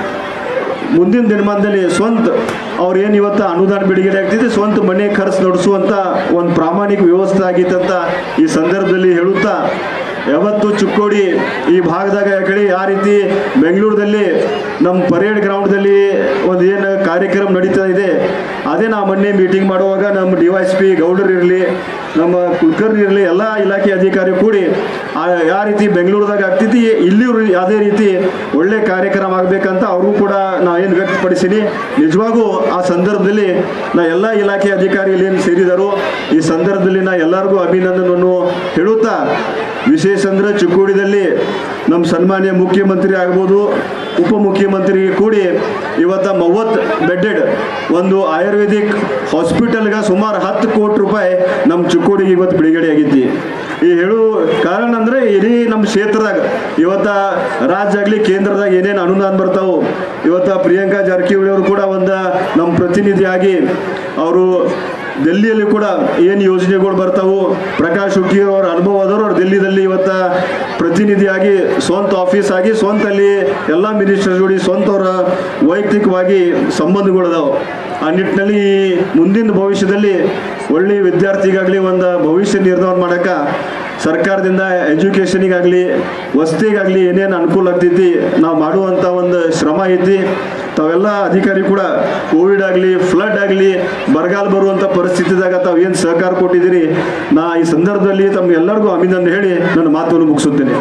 ಮುಂದಿನ ದಿನಮಾನದಲ್ಲಿ ಸ್ವಂತ ಅವ್ರು ಏನು ಇವತ್ತು ಅನುದಾನ ಬಿಡುಗಡೆ ಆಗ್ತಿದೆ ಸ್ವಂತ ಮನೆ ಖರ್ಚು ನಡೆಸುವಂಥ ಒಂದು ಪ್ರಾಮಾಣಿಕ ವ್ಯವಸ್ಥೆ ಆಗಿತ್ತಂತ ಈ ಸಂದರ್ಭದಲ್ಲಿ ಹೇಳುತ್ತಾ ಯಾವತ್ತು ಚಿಕ್ಕೋಡಿ ಈ ಭಾಗದಾಗ ಕಡೆ ಯಾವ ರೀತಿ ಬೆಂಗಳೂರಲ್ಲಿ ನಮ್ಮ ಪರೇಡ್ ಗ್ರೌಂಡ್ದಲ್ಲಿ ಒಂದು ಏನು ಕಾರ್ಯಕ್ರಮ ನಡೀತಾ ಇದೆ ಅದೇ ನಾವು ಮೊನ್ನೆ ಮೀಟಿಂಗ್ ಮಾಡುವಾಗ ನಮ್ಮ ಡಿ ವೈ ಎಸ್ ಪಿ ಗೌಡರು ಇರಲಿ ನಮ್ಮ ಕುಲಕರ್ಣಿ ಇರಲಿ ಎಲ್ಲ ಇಲಾಖೆ ಅಧಿಕಾರಿ ಕೂಡಿ ಆ ಯಾವ ರೀತಿ ಬೆಂಗಳೂರದಾಗ ಆಗ್ತೈತಿ ಇಲ್ಲಿ ಅದೇ ರೀತಿ ಒಳ್ಳೆ ಕಾರ್ಯಕ್ರಮ ಆಗಬೇಕಂತ ಅವ್ರಿಗೂ ಕೂಡ ನಾ ಏನು ವ್ಯಕ್ತಪಡಿಸೀನಿ ನಿಜವಾಗೂ ಆ ಸಂದರ್ಭದಲ್ಲಿ ನಾ ಎಲ್ಲ ಇಲಾಖೆ ಅಧಿಕಾರಿಗಳು ಏನು ಸೇರಿದಾರೋ ಈ ಸಂದರ್ಭದಲ್ಲಿ ನಾ ಎಲ್ಲರಿಗೂ ಅಭಿನಂದನವನ್ನು ಹೇಳುತ್ತಾ ವಿಶೇಷ ಅಂದ್ರೆ ಚಿಕ್ಕೋಡಿದಲ್ಲಿ ನಮ್ಮ ಸನ್ಮಾನ್ಯ ಮುಖ್ಯಮಂತ್ರಿ ಆಗ್ಬೋದು ಉಪಮುಖ್ಯಮಂತ್ರಿ ಕೂಡಿ ಇವತ್ತು ಮೂವತ್ತು ಬೆಡ್ಡೆಡ್ ಒಂದು ಆಯುರ್ವೇದಿಕ್ ಹಾಸ್ಪಿಟಲ್ಗೆ ಸುಮಾರು ಹತ್ತು ಕೋಟಿ ರೂಪಾಯಿ ನಮ್ಮ ಚಿಕ್ಕೋಡಿಗೆ ಇವತ್ತು ಬಿಡುಗಡೆ ಆಗೈತಿ ಈ ಹೇಳು ಕಾರಣ ಅಂದ್ರೆ ಇಡೀ ನಮ್ಮ ಕ್ಷೇತ್ರದಾಗ ಇವತ್ತ ರಾಜ್ಯ ಆಗಲಿ ಕೇಂದ್ರದಾಗ ಏನೇನು ಅನುದಾನ ಬರ್ತಾವು ಇವತ್ತ ಪ್ರಿಯಾಂಕಾ ಜಾರಕಿಹೊಳಿ ಅವರು ಕೂಡ ಒಂದು ನಮ್ಮ ಪ್ರತಿನಿಧಿಯಾಗಿ ಅವರು ಡೆಲ್ಲಿಯಲ್ಲಿ ಕೂಡ ಏನು ಯೋಜನೆಗಳು ಬರ್ತಾವು ಪ್ರಕಾಶ್ ಹುಕ್ಕಿ ಅವರ ಅನುಭವ ಆದವರು ಅವ್ರು ಡೆಲ್ಲಿದಲ್ಲಿ ಇವತ್ತ ಪ್ರತಿನಿಧಿಯಾಗಿ ಸ್ವಂತ ಆಫೀಸ್ ಆಗಿ ಸ್ವಂತ ಅಲ್ಲಿ ಎಲ್ಲ ಮಿನಿಸ್ಟರ್ ಜೋಡಿ ಸ್ವಂತ ಅವರ ವೈಯಕ್ತಿಕವಾಗಿ ಸಂಬಂಧಗಳದಾವು ಆ ನಿಟ್ಟಿನಲ್ಲಿ ಈ ಮುಂದಿನ ಭವಿಷ್ಯದಲ್ಲಿ ಒಳ್ಳೆಯ ವಿದ್ಯಾರ್ಥಿಗಾಗಲಿ ಒಂದು ಭವಿಷ್ಯ ನಿರ್ಧಾರ ಮಾಡೋಕ್ಕೆ ಸರ್ಕಾರದಿಂದ ಎಜುಕೇಷನಿಗಾಗಲಿ ವಸತಿಗಾಗಲಿ ಏನೇನು ಅನುಕೂಲ ಆಗ್ತೈತಿ ನಾವು ಮಾಡುವಂಥ ಒಂದು ಶ್ರಮ ಐತಿ ತಾವೆಲ್ಲ ಅಧಿಕಾರಿ ಕೂಡ ಕೋವಿಡ್ ಆಗಲಿ ಫ್ಲಡ್ ಆಗಲಿ ಬರಗಾಲ ಬರುವಂಥ ಪರಿಸ್ಥಿತಿದಾಗ ತಾವು ಏನು ಸಹಕಾರ ಕೊಟ್ಟಿದ್ದೀರಿ ನಾ ಈ ಸಂದರ್ಭದಲ್ಲಿ ತಮ್ಗೆಲ್ಲರಿಗೂ ಅಭಿನಂದನೆ ಹೇಳಿ ನನ್ನ ಮಾತನ್ನು ಮುಗಿಸುತ್ತೇನೆ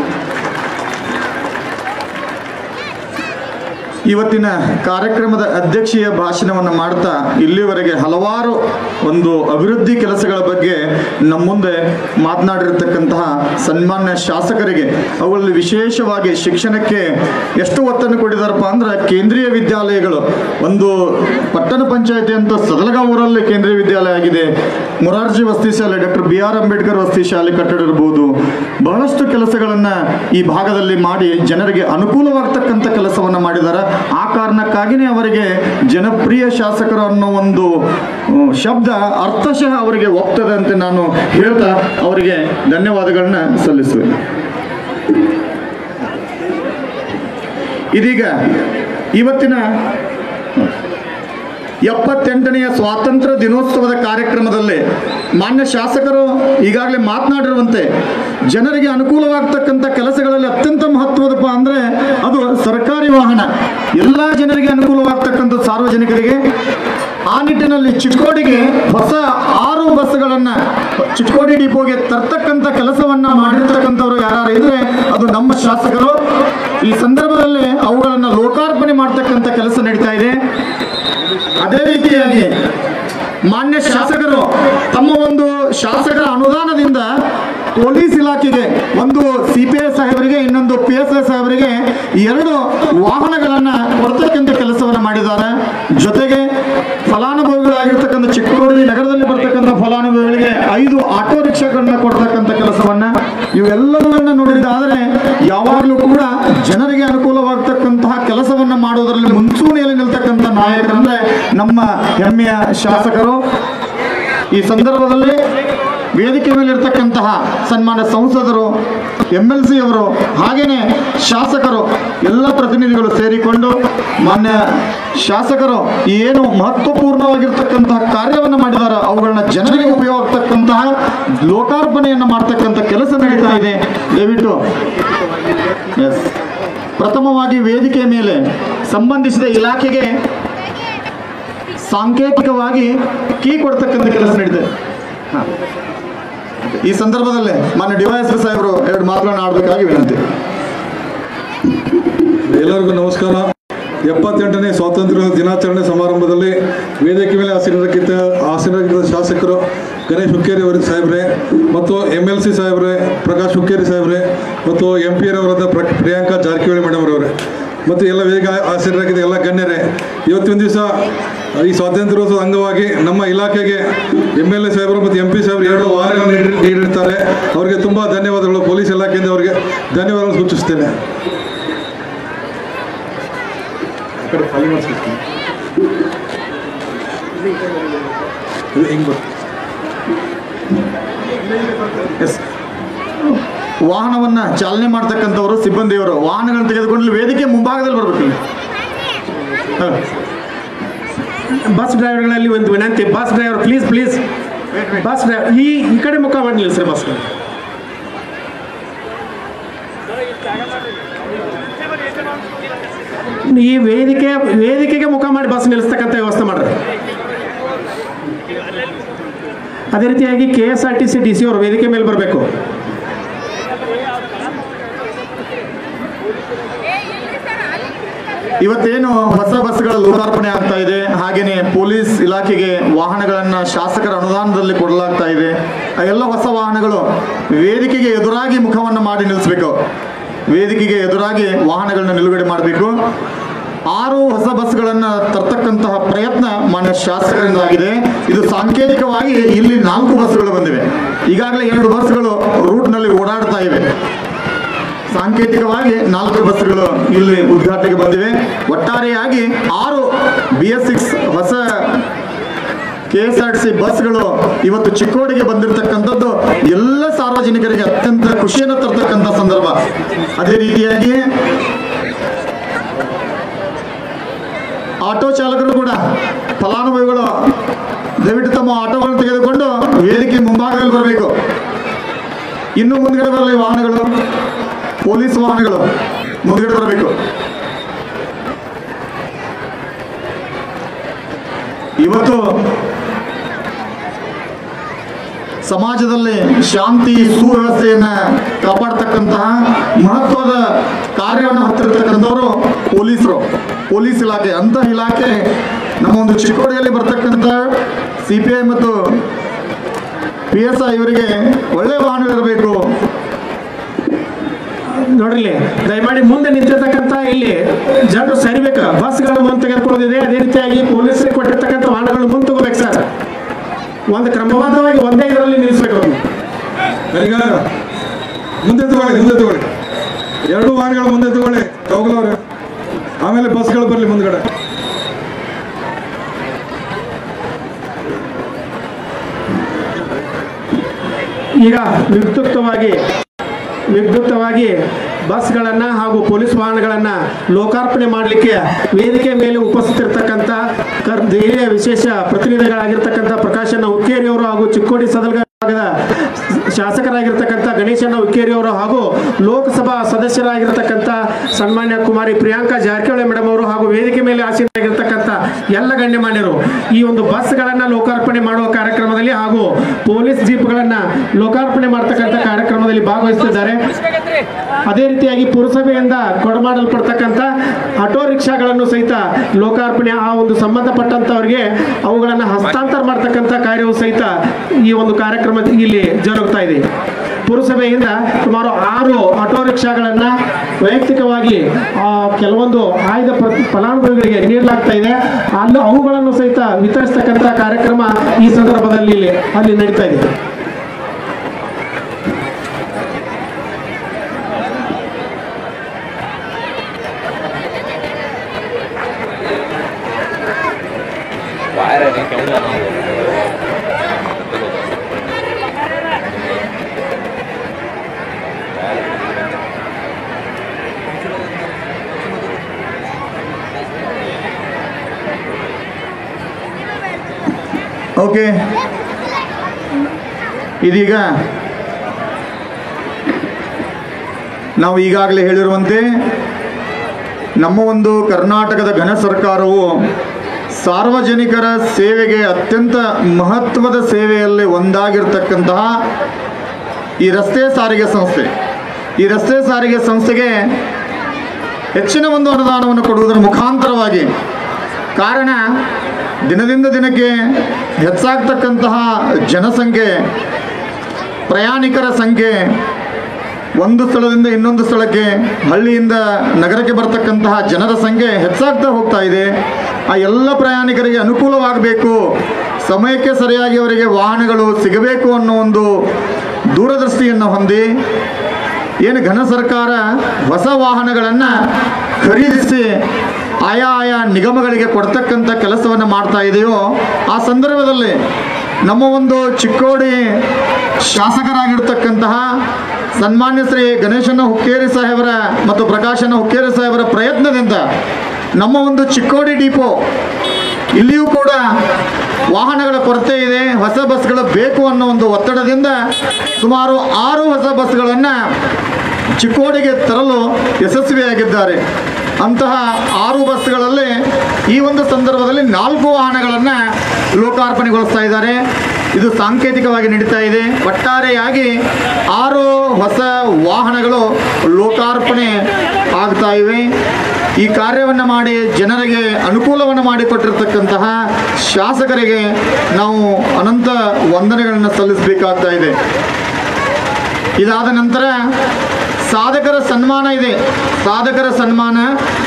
ಇವತ್ತಿನ ಕಾರ್ಯಕ್ರಮದ ಅಧ್ಯಕ್ಷೀಯ ಭಾಷಣವನ್ನು ಮಾಡ್ತಾ ಇಲ್ಲಿವರೆಗೆ ಹಲವಾರು ಒಂದು ಅಭಿವೃದ್ಧಿ ಕೆಲಸಗಳ ಬಗ್ಗೆ ನಮ್ಮ ಮುಂದೆ ಮಾತನಾಡಿರ್ತಕ್ಕಂತಹ ಸನ್ಮಾನ್ಯ ಶಾಸಕರಿಗೆ ಅವುಗಳಲ್ಲಿ ವಿಶೇಷವಾಗಿ ಶಿಕ್ಷಣಕ್ಕೆ ಎಷ್ಟು ಒತ್ತನ್ನು ಕೊಟ್ಟಿದ್ದಾರಪ್ಪ ಅಂದ್ರೆ ಕೇಂದ್ರೀಯ ವಿದ್ಯಾಲಯಗಳು ಒಂದು ಪಟ್ಟಣ ಪಂಚಾಯತಿ ಅಂತ ಸದಲಗ ಊರಲ್ಲಿ ಕೇಂದ್ರೀಯ ವಿದ್ಯಾಲಯ ಆಗಿದೆ ಮೊರಾರ್ಜಿ ವಸತಿ ಶಾಲೆ ಡಾಕ್ಟರ್ ಬಿ ಆರ್ ಅಂಬೇಡ್ಕರ್ ವಸತಿ ಶಾಲೆ ಕಟ್ಟಡ ಇರ್ಬೋದು ಬಹಳಷ್ಟು ಕೆಲಸಗಳನ್ನ ಈ ಭಾಗದಲ್ಲಿ ಮಾಡಿ ಜನರಿಗೆ ಅನುಕೂಲವಾಗ್ತಕ್ಕಂಥ ಕೆಲಸವನ್ನ ಮಾಡಿದ್ದಾರೆ ಆ ಕಾರಣಕ್ಕಾಗಿನೇ ಅವರಿಗೆ ಜನಪ್ರಿಯ ಶಾಸಕರು ಅನ್ನೋ ಒಂದು ಆ, ಶಬ್ದ ಅರ್ಥಶಃ ಅವರಿಗೆ ಒಪ್ತದೆ ಅಂತ ನಾನು ಹೇಳ್ತಾ ಅವರಿಗೆ ಧನ್ಯವಾದಗಳನ್ನ ಸಲ್ಲಿಸುವೆ ಇದೀಗ ಇವತ್ತಿನ ಎಪ್ಪತ್ತೆಂಟನೆಯ ಸ್ವಾತಂತ್ರ್ಯ ದಿನೋತ್ಸವದ ಕಾರ್ಯಕ್ರಮದಲ್ಲಿ ಮಾನ್ಯ ಶಾಸಕರು ಈಗಾಗಲೇ ಮಾತನಾಡಿರುವಂತೆ ಜನರಿಗೆ ಅನುಕೂಲವಾಗ್ತಕ್ಕಂಥ ಕೆಲಸಗಳಲ್ಲಿ ಅತ್ಯಂತ ಮಹತ್ವದಪ್ಪ ಅಂದರೆ ಅದು ಸರ್ಕಾರಿ ವಾಹನ ಎಲ್ಲ ಜನರಿಗೆ ಅನುಕೂಲವಾಗ್ತಕ್ಕಂಥ ಸಾರ್ವಜನಿಕರಿಗೆ ಆ ನಿಟ್ಟಿನಲ್ಲಿ ಚಿಕ್ಕೋಡಿಗೆ ಹೊಸ ಆರು ಬಸ್ಗಳನ್ನು ಚಿಕ್ಕೋಡಿ ಡಿಪೋಗೆ ತರ್ತಕ್ಕಂಥ ಕೆಲಸವನ್ನ ಮಾಡಿರ್ತಕ್ಕಂಥವ್ರು ಯಾರು ಇದ್ರೆ ಅದು ನಮ್ಮ ಶಾಸಕರು ಈ ಸಂದರ್ಭದಲ್ಲಿ ಅವುಗಳನ್ನು ಲೋಕಾರ್ಪಣೆ ಮಾಡ್ತಕ್ಕಂಥ ಕೆಲಸ ನಡೀತಾ ಇದೆ ಅದೇ ರೀತಿಯಾಗಿ ಮಾನ್ಯ ಶಾಸಕರು ತಮ್ಮ ಒಂದು ಶಾಸಕರ ಅನುದಾನದಿಂದ ಪೊಲೀಸ್ ಇಲಾಖೆಗೆ ಒಂದು ಸಿ ಪಿ ಐ ಸಾಹೇಬರಿಗೆ ಇನ್ನೊಂದು ಪಿ ಎಸ್ ಐ ಸಾಹೇಬರಿಗೆ ಎರಡು ವಾಹನಗಳನ್ನ ಕೊಡ್ತಕ್ಕಂಥ ಕೆಲಸವನ್ನ ಮಾಡಿದ್ದಾರೆ ಜೊತೆಗೆ ಫಲಾನುಭವಿಗಳಾಗಿರ್ತಕ್ಕಂಥ ಚಿಕ್ಕೋಡಿ ನಗರದಲ್ಲಿ ಬರ್ತಕ್ಕಂಥ ಫಲಾನುಭವಿಗಳಿಗೆ ಐದು ಆಟೋ ರಿಕ್ಷಾಗಳನ್ನ ಕೊಡ್ತಕ್ಕಂಥ ಕೆಲಸವನ್ನ ಇವೆಲ್ಲವನ್ನ ನೋಡಿದಾದರೆ ಯಾವಾಗಲೂ ಕೂಡ ಜನರಿಗೆ ಅನುಕೂಲವಾಗ್ತಕ್ಕಂತಹ ಕೆಲಸವನ್ನ ಮಾಡೋದರಲ್ಲಿ ಮುಂಚೂಣಿಯಲ್ಲಿ ನಿಲ್ತಕ್ಕಂಥ ನಾಯಕರಂದ್ರೆ ನಮ್ಮ ಹೆಮ್ಮೆಯ ಶಾಸಕರು ಈ ಸಂದರ್ಭದಲ್ಲಿ ವೇದಿಕೆ ಮೇಲೆ ಇರ್ತಕ್ಕಂತಹ ಸನ್ಮಾನ್ಯ ಸಂಸದರು ಎಂ ಎಲ್ ಸಿ ಅವರು ಹಾಗೇನೆ ಶಾಸಕರು ಎಲ್ಲ ಪ್ರತಿನಿಧಿಗಳು ಸೇರಿಕೊಂಡು ಮಾನ್ಯ ಶಾಸಕರು ಏನು ಮಹತ್ವಪೂರ್ಣವಾಗಿರ್ತಕ್ಕಂತಹ ಕಾರ್ಯವನ್ನು ಮಾಡಿದಾರೋ ಅವುಗಳನ್ನ ಜನರಿಗೆ ಉಪಯೋಗ ಆಗ್ತಕ್ಕಂತಹ ಲೋಕಾರ್ಪಣೆಯನ್ನು ಮಾಡ್ತಕ್ಕಂಥ ಕೆಲಸ ನಡೀತಾ ಇದೆ ದಯವಿಟ್ಟು ಎಸ್ ಪ್ರಥಮವಾಗಿ ವೇದಿಕೆ ಮೇಲೆ ಸಂಬಂಧಿಸಿದ ಇಲಾಖೆಗೆ ಸಾಂಕೇತಿಕವಾಗಿ ಕೀ ಕೊಡ್ತಕ್ಕಂಥ ಕೆಲಸ ನಡೀತದೆ ಹಾ. ಈ ಸಂದರ್ಭದಲ್ಲಿ ಮಾನ್ಯ ಡಿವೈಎಸ್ಪಿ ಸಾಹೇಬರು ಎರಡು ಮಾತುಗಳನ್ನ ಆಡಬೇಕಾಗಿ ವಿನಂತಿ ಎಲ್ಲರಿಗೂ ನಮಸ್ಕಾರ ಎಪ್ಪತ್ತೆಂಟನೇ ಸ್ವಾತಂತ್ರ್ಯ ದಿನಾಚರಣೆ ಸಮಾರಂಭದಲ್ಲಿ ವೇದಿಕೆ ಮೇಲೆ ಆಸೀನರಾಗಿದ್ದ ಆಸೀನರಾಗಿದ್ದ ಶಾಸಕರು ಗಣೇಶ್ ಹುಕ್ಕೇರಿ ಅವರ ಸಾಹೇಬ್ರೆ ಮತ್ತು ಎಮ್ ಎಲ್ ಸಿ ಸಾಹೇಬ್ರೆ ಪ್ರಕಾಶ್ ಹುಕ್ಕೇರಿ ಸಾಹೇಬ್ರೆ ಮತ್ತು ಎಂ ಪಿ ಅವರಾದ ಪ್ರ ಪ್ರಿಯಾಂಕಾ ಜಾರಕಿಹೊಳಿ ಮೇಡಮ್ ಅವರವರೇ ಮತ್ತು ಎಲ್ಲ ವೇಗ ಆಸೀನರಾಗಿದ್ದ ಎಲ್ಲ ಗಣ್ಯರೇ ಇವತ್ತಿನ ದಿವಸ ಈ ಸ್ವಾತಂತ್ರ್ಯೋತ್ಸವದ ಅಂಗವಾಗಿ ನಮ್ಮ ಇಲಾಖೆಗೆ ಎಮ್ ಎಲ್ ಎ ಸಾಹೇಬರು ಮತ್ತು ಎಂ ಪಿ ಸಾಹೇಬರು ಎರಡು ವಾರಗಳನ್ನು ನೀಡಿ- ನೀಡಿರ್ತಾರೆ ಅವರಿಗೆ ತುಂಬ ಧನ್ಯವಾದಗಳು ಪೊಲೀಸ್ ಇಲಾಖೆಯಿಂದ ಅವರಿಗೆ ಧನ್ಯವಾದಗಳು ಸೂಚಿಸ್ತೇನೆ ಎಸ್ ವಾಹನವನ್ನ ಚಾಲನೆ ಮಾಡ್ತಕ್ಕಂಥವರು ಸಿಬ್ಬಂದಿಯವರು ವಾಹನಗಳನ್ನು ತೆಗೆದುಕೊಂಡು ಇಲ್ಲಿ ವೇದಿಕೆ ಮುಂಭಾಗದಲ್ಲಿ ಬರ್ಬೇಕು ಇಲ್ಲಿ. ಹಾ. ಬಸ್ ಡ್ರೈವರ್ಗಳಲ್ಲಿ ಒಂದು ವಿನಂತಿ bus driver please please bus driver ಈ ಈ ಕಡೆ ಮುಖ ಮಾಡಿ ನಿಲ್ಲಿಸ್ರಿ ಬಸ್ ಈ ವೇದಿಕೆ ವೇದಿಕೆಗೆ ಮುಖ ಮಾಡಿ ಬಸ್ ನಿಲ್ಲಿಸ್ತಕ್ಕಂಥ ವ್ಯವಸ್ಥೆ ಮಾಡ್ರಿ ಅದೇ ರೀತಿಯಾಗಿ K S R T C D C ಅವರು ವೇದಿಕೆ ಮೇಲೆ ಬರಬೇಕು ಇವತ್ತೇನು ಹೊಸ ಬಸ್ಗಳ ಲೋಕಾರ್ಪಣೆ ಆಗ್ತಾ ಇದೆ ಹಾಗೇನೆ ಪೊಲೀಸ್ ಇಲಾಖೆಗೆ ವಾಹನಗಳನ್ನ ಶಾಸಕರ ಅನುದಾನದಲ್ಲಿ ಕೊಡಲಾಗ್ತಾ ಇದೆ ಆ ಎಲ್ಲ ಹೊಸ ವಾಹನಗಳು ವೇದಿಕೆಗೆ ಎದುರಾಗಿ ಮುಖವನ್ನು ಮಾಡಿ ನಿಲ್ಲಿಸಬೇಕು ವೇದಿಕೆಗೆ ಎದುರಾಗಿ ವಾಹನಗಳನ್ನ ನಿಲುಗಡೆ ಮಾಡಬೇಕು ಆರು ಹೊಸ ಬಸ್ಗಳನ್ನು ತರ್ತಕ್ಕಂತಹ ಪ್ರಯತ್ನ ಮಾನ್ಯ ಶಾಸಕರಿಂದ ಆಗಿದೆ ಇದು ಸಾಂಕೇತಿಕವಾಗಿ ಇಲ್ಲಿ ನಾಲ್ಕು ಬಸ್ಗಳು ಬಂದಿವೆ ಈಗಾಗಲೇ ಎರಡು ಬಸ್ಗಳು ರೂಟ್ನಲ್ಲಿ ಓಡಾಡ್ತಾ ಇವೆ ಸಾಂಕೇತಿಕವಾಗಿ ನಾಲ್ಕು ಬಸ್ಗಳು ಇಲ್ಲಿ ಉದ್ಘಾಟನೆಗೆ ಬಂದಿವೆ ಒಟ್ಟಾರೆಯಾಗಿ ಆರು ಬಿ ಎಸ್ ಸಿಕ್ಸ್ ಹೊಸ K S R T C ಬಸ್ಗಳು ಇವತ್ತು ಚಿಕ್ಕೋಡಿಗೆ ಬಂದಿರತಕ್ಕಂಥದ್ದು ಎಲ್ಲ ಸಾರ್ವಜನಿಕರಿಗೆ ಅತ್ಯಂತ ಖುಷಿಯನ್ನು ತರ್ತಕ್ಕಂಥ ಸಂದರ್ಭ ಅದೇ ರೀತಿಯಾಗಿ ಆಟೋ ಚಾಲಕರು ಕೂಡ ಫಲಾನುಭವಿಗಳು ದಯವಿಟ್ಟು ತಮ್ಮ ಆಟೋಗಳನ್ನು ತೆಗೆದುಕೊಂಡು ವೇದಿಕೆ ಮುಂಭಾಗದಲ್ಲಿ ಬರಬೇಕು ಇನ್ನು ಮುಂದ್ಗಡೆ ಬರಲಿ ವಾಹನಗಳು ಪೊಲೀಸ್ ವಾಹನಗಳು ಮುಂದ್ಗಡೆ ಬರಬೇಕು ಇವತ್ತು ಸಮಾಜದಲ್ಲಿ ಶಾಂತಿ ಸುವ್ಯವಸ್ಥೆಯನ್ನ ಕಾಪಾಡ್ತಕ್ಕಂತಹ ಮಹತ್ವದ ಕಾರ್ಯವನ್ನು ಹತ್ತಿರತಕ್ಕಂಥವರು ಪೊಲೀಸರು ಪೊಲೀಸ್ ಇಲಾಖೆ ಅಂತ ಇಲಾಖೆ ನಮ್ಮ ಒಂದು ಚಿಕ್ಕೋಡಿಯಲ್ಲಿ ಬರ್ತಕ್ಕಂಥ ಸಿ ಪಿ ಐ ಮತ್ತು ಪಿ ಎಸ್ ಐ ಇವರಿಗೆ ಒಳ್ಳೆ ವಾಹನಗಳಿರಬೇಕು ನೋಡ್ರಿ ಇಲ್ಲಿ, ದಯಮಾಡಿ ಮುಂದೆ ನಿಂತಿರ್ತಕ್ಕಂಥ ಇಲ್ಲಿ ಜನರು ಸರಿಬೇಕು ಬಸ್ಗಳ ಮುಂದೆ ತೆಗೆದುಕೊಳ್ಳೋದಿದೆ ಅದೇ ರೀತಿಯಾಗಿ ಪೊಲೀಸರಿಗೆ ಕೊಟ್ಟಿರ್ತಕ್ಕಂಥ ವಾಹನಗಳು ಮುಂದೆ ತಗೋಬೇಕು ಸರ್ ಒಂದು ಕ್ರಮಬದ್ಧವಾಗಿ ಒಂದೇ ಇದರಲ್ಲಿ ನಿಲ್ಲಿಸ್ಬೇಕು ಅವ್ರನ್ನ. ಈಗ ಮುಂದೆ ತಗೊಳ್ಳಿ ಮುಂದೆ ತಗೊಳ್ಳಿ ಎರಡು ವಾಹನಗಳು ಮುಂದೆ ತಗೊಳ್ಳಿ ತಗೊಳ್ಳೋರು ಆಮೇಲೆ ಬಸ್ಗಳು ಬರಲಿ ಮುಂದ್ಗಡೆ ಈಗ ವಿದ್ಯುಕ್ತವಾಗಿ ವಿದ್ಯುಕ್ತವಾಗಿ ಬಸ್ಗಳನ್ನು ಹಾಗೂ ಪೊಲೀಸ್ ವಾಹನಗಳನ್ನು ಲೋಕಾರ್ಪಣೆ ಮಾಡಲಿಕ್ಕೆ ವೇದಿಕೆ ಮೇಲೆ ಉಪಸ್ಥಿತಿರ್ತಕ್ಕಂಥ ಕರ್ ಹಿರಿಯ ವಿಶೇಷ ಪ್ರತಿನಿಧಿಗಳಾಗಿರ್ತಕ್ಕಂಥ ಪ್ರಕಾಶನ ಹುಕ್ಕೇರಿ ಅವರು ಹಾಗೂ ಚಿಕ್ಕೋಡಿ ಸದಲ್ಗ ಭಾಗದ ಶಾಸಕರಾಗಿರ್ತಕ್ಕಂಥ ಗಣೇಶನ ಹುಕ್ಕೇರಿ ಅವರು ಹಾಗೂ ಲೋಕಸಭಾ ಸದಸ್ಯರಾಗಿರ್ತಕ್ಕಂಥ ಸನ್ಮಾನ್ಯ ಕುಮಾರಿ ಪ್ರಿಯಾಂಕಾ ಜಾರಕಿಹೊಳಿ ಮೇಡಮ್ ಅವರು ಹಾಗೂ ವೇದಿಕೆ ಮೇಲೆ ಆಸೀನರಾಗಿರ್ತಕ್ಕಂಥ ಎಲ್ಲ ಗಣ್ಯಮಾನ್ಯರು ಈ ಒಂದು ಬಸ್ಗಳನ್ನು ಲೋಕಾರ್ಪಣೆ ಮಾಡುವ ಕಾರ್ಯಕ್ರಮದಲ್ಲಿ ಹಾಗೂ ಪೊಲೀಸ್ ಜೀಪ್ಗಳನ್ನು ಲೋಕಾರ್ಪಣೆ ಮಾಡ್ತಕ್ಕಂಥ ಕಾರ್ಯಕ್ರಮದಲ್ಲಿ ಭಾಗವಹಿಸುತ್ತಿದ್ದಾರೆ ಅದೇ ರೀತಿಯಾಗಿ ಪುರಸಭೆಯಿಂದ ಕೊಡಮಾಡಲ್ಪಡ್ತಕ್ಕಂಥ ಆಟೋ ರಿಕ್ಷಾಗಳನ್ನು ಸಹಿತ ಲೋಕಾರ್ಪಣೆ ಆ ಒಂದು ಸಂಬಂಧಪಟ್ಟಂತವರಿಗೆ ಅವುಗಳನ್ನು ಹಸ್ತಾಂತರ ಮಾಡ್ತಕ್ಕಂಥ ಕಾರ್ಯವು ಸಹಿತ ಈ ಒಂದು ಕಾರ್ಯಕ್ರಮ ಇಲ್ಲಿ ಜರುಗ್ತಾ ಇದೆ ಪುರಸಭೆಯಿಂದ ಸುಮಾರು ಆರು ಆಟೋ ರಿಕ್ಷಾಗಳನ್ನು ವೈಯಕ್ತಿಕವಾಗಿ ಆ, ಕೆಲವೊಂದು ಆಯ್ದ ಪ್ರ- ಫಲಾನುಭವಿಗಳಿಗೆ ನೀಡಲಾಗ್ತಾ ಇದೆ ಅಲ್ಲೂ ಅವುಗಳನ್ನು ಸಹಿತ ವಿತರಿಸ್ತಕ್ಕಂಥ ಕಾರ್ಯಕ್ರಮ ಈ ಸಂದರ್ಭದಲ್ಲಿ ಇಲ್ಲಿ ಅಲ್ಲಿ ನಡೀತಾ ಇದೆ ಓಕೆ ಇದೀಗ ನಾವು ಈಗಾಗಲೇ ಹೇಳಿರುವಂತೆ ನಮ್ಮ ಒಂದು ಕರ್ನಾಟಕದ ಘನ ಸರ್ಕಾರವು ಸಾರ್ವಜನಿಕರ ಸೇವೆಗೆ ಅತ್ಯಂತ ಮಹತ್ವದ ಸೇವೆಯಲ್ಲಿ ಒಂದಾಗಿರ್ತಕ್ಕಂತಹ ಈ ರಸ್ತೆ ಸಾರಿಗೆ ಸಂಸ್ಥೆ ಈ ರಸ್ತೆ ಸಾರಿಗೆ ಸಂಸ್ಥೆಗೆ ಹೆಚ್ಚಿನ ಒಂದು ಅನುದಾನವನ್ನು ಕೊಡುವುದರ ಮುಖಾಂತರವಾಗಿ ಕಾರಣ ದಿನದಿಂದ ದಿನಕ್ಕೆ ಹೆಚ್ಚಾಗ್ತಕ್ಕಂತಹ ಜನಸಂಖ್ಯೆ ಪ್ರಯಾಣಿಕರ ಸಂಖ್ಯೆ ಒಂದು ಸ್ಥಳದಿಂದ ಇನ್ನೊಂದು ಸ್ಥಳಕ್ಕೆ ಹಳ್ಳಿಯಿಂದ ನಗರಕ್ಕೆ ಬರ್ತಕ್ಕಂತಹ ಜನರ ಸಂಖ್ಯೆ ಹೆಚ್ಚಾಗ್ತಾ ಹೋಗ್ತಾ ಇದೆ ಆ ಎಲ್ಲ ಪ್ರಯಾಣಿಕರಿಗೆ ಅನುಕೂಲವಾಗಬೇಕು ಸಮಯಕ್ಕೆ ಸರಿಯಾಗಿ ಅವರಿಗೆ ವಾಹನಗಳು ಸಿಗಬೇಕು ಅನ್ನೋ ಒಂದು ದೂರದೃಷ್ಟಿಯನ್ನು ಹೊಂದಿ ಏನು ಘನ ಸರ್ಕಾರ ಹೊಸ ವಾಹನಗಳನ್ನು ಖರೀದಿಸಿ ಆಯಾ ಆಯಾ ನಿಗಮಗಳಿಗೆ ಕೊಡ್ತಕ್ಕಂಥ ಕೆಲಸವನ್ನು ಮಾಡ್ತಾ ಇದೆಯೋ ಆ ಸಂದರ್ಭದಲ್ಲಿ ನಮ್ಮ ಒಂದು ಚಿಕ್ಕೋಡಿ ಶಾಸಕರಾಗಿರ್ತಕ್ಕಂತಹ ಸನ್ಮಾನ್ಯ ಶ್ರೀ ಗಣೇಶನ ಹುಕ್ಕೇರಿ ಸಾಹೇಬರ ಮತ್ತು ಪ್ರಕಾಶನ ಹುಕ್ಕೇರಿ ಸಾಹೇಬರ ಪ್ರಯತ್ನದಿಂದ ನಮ್ಮ ಒಂದು ಚಿಕ್ಕೋಡಿ ಡಿಪೋ ಇಲ್ಲಿಯೂ ಕೂಡ ವಾಹನಗಳ ಕೊರತೆ ಇದೆ ಹೊಸ ಬಸ್ಗಳು ಬೇಕು ಅನ್ನೋ ಒಂದು ಒತ್ತಡದಿಂದ ಸುಮಾರು ಆರು ಹೊಸ ಬಸ್ಗಳನ್ನು ಚಿಕ್ಕೋಡಿಗೆ ತರಲು ಯಶಸ್ವಿಯಾಗಿದ್ದಾರೆ ಅಂತಹ ಆರು ಬಸ್ಗಳಲ್ಲಿ ಈ ಒಂದು ಸಂದರ್ಭದಲ್ಲಿ ನಾಲ್ಕು ವಾಹನಗಳನ್ನು ಲೋಕಾರ್ಪಣೆಗೊಳಿಸ್ತಾ ಇದ್ದಾರೆ ಇದು ಸಾಂಕೇತಿಕವಾಗಿ ನಡೀತಾ ಇದೆ ಒಟ್ಟಾರೆಯಾಗಿ ಆರು ಹೊಸ ವಾಹನಗಳು ಲೋಕಾರ್ಪಣೆ ಆಗ್ತಾ ಇವೆ ಈ ಕಾರ್ಯವನ್ನು ಮಾಡಿ ಜನರಿಗೆ ಅನುಕೂಲವನ್ನು ಮಾಡಿಕೊಟ್ಟಿರ್ತಕ್ಕಂತಹ ಶಾಸಕರಿಗೆ ನಾವು ಅನಂತ ವಂದನೆಗಳನ್ನು ಸಲ್ಲಿಸಬೇಕಾಗ್ತಾ ಇದೆ ಇದಾದ ನಂತರ ಸಾಧಕರ ಸನ್ಮಾನ ಇದೆ ಸಾಧಕರ ಸನ್ಮಾನ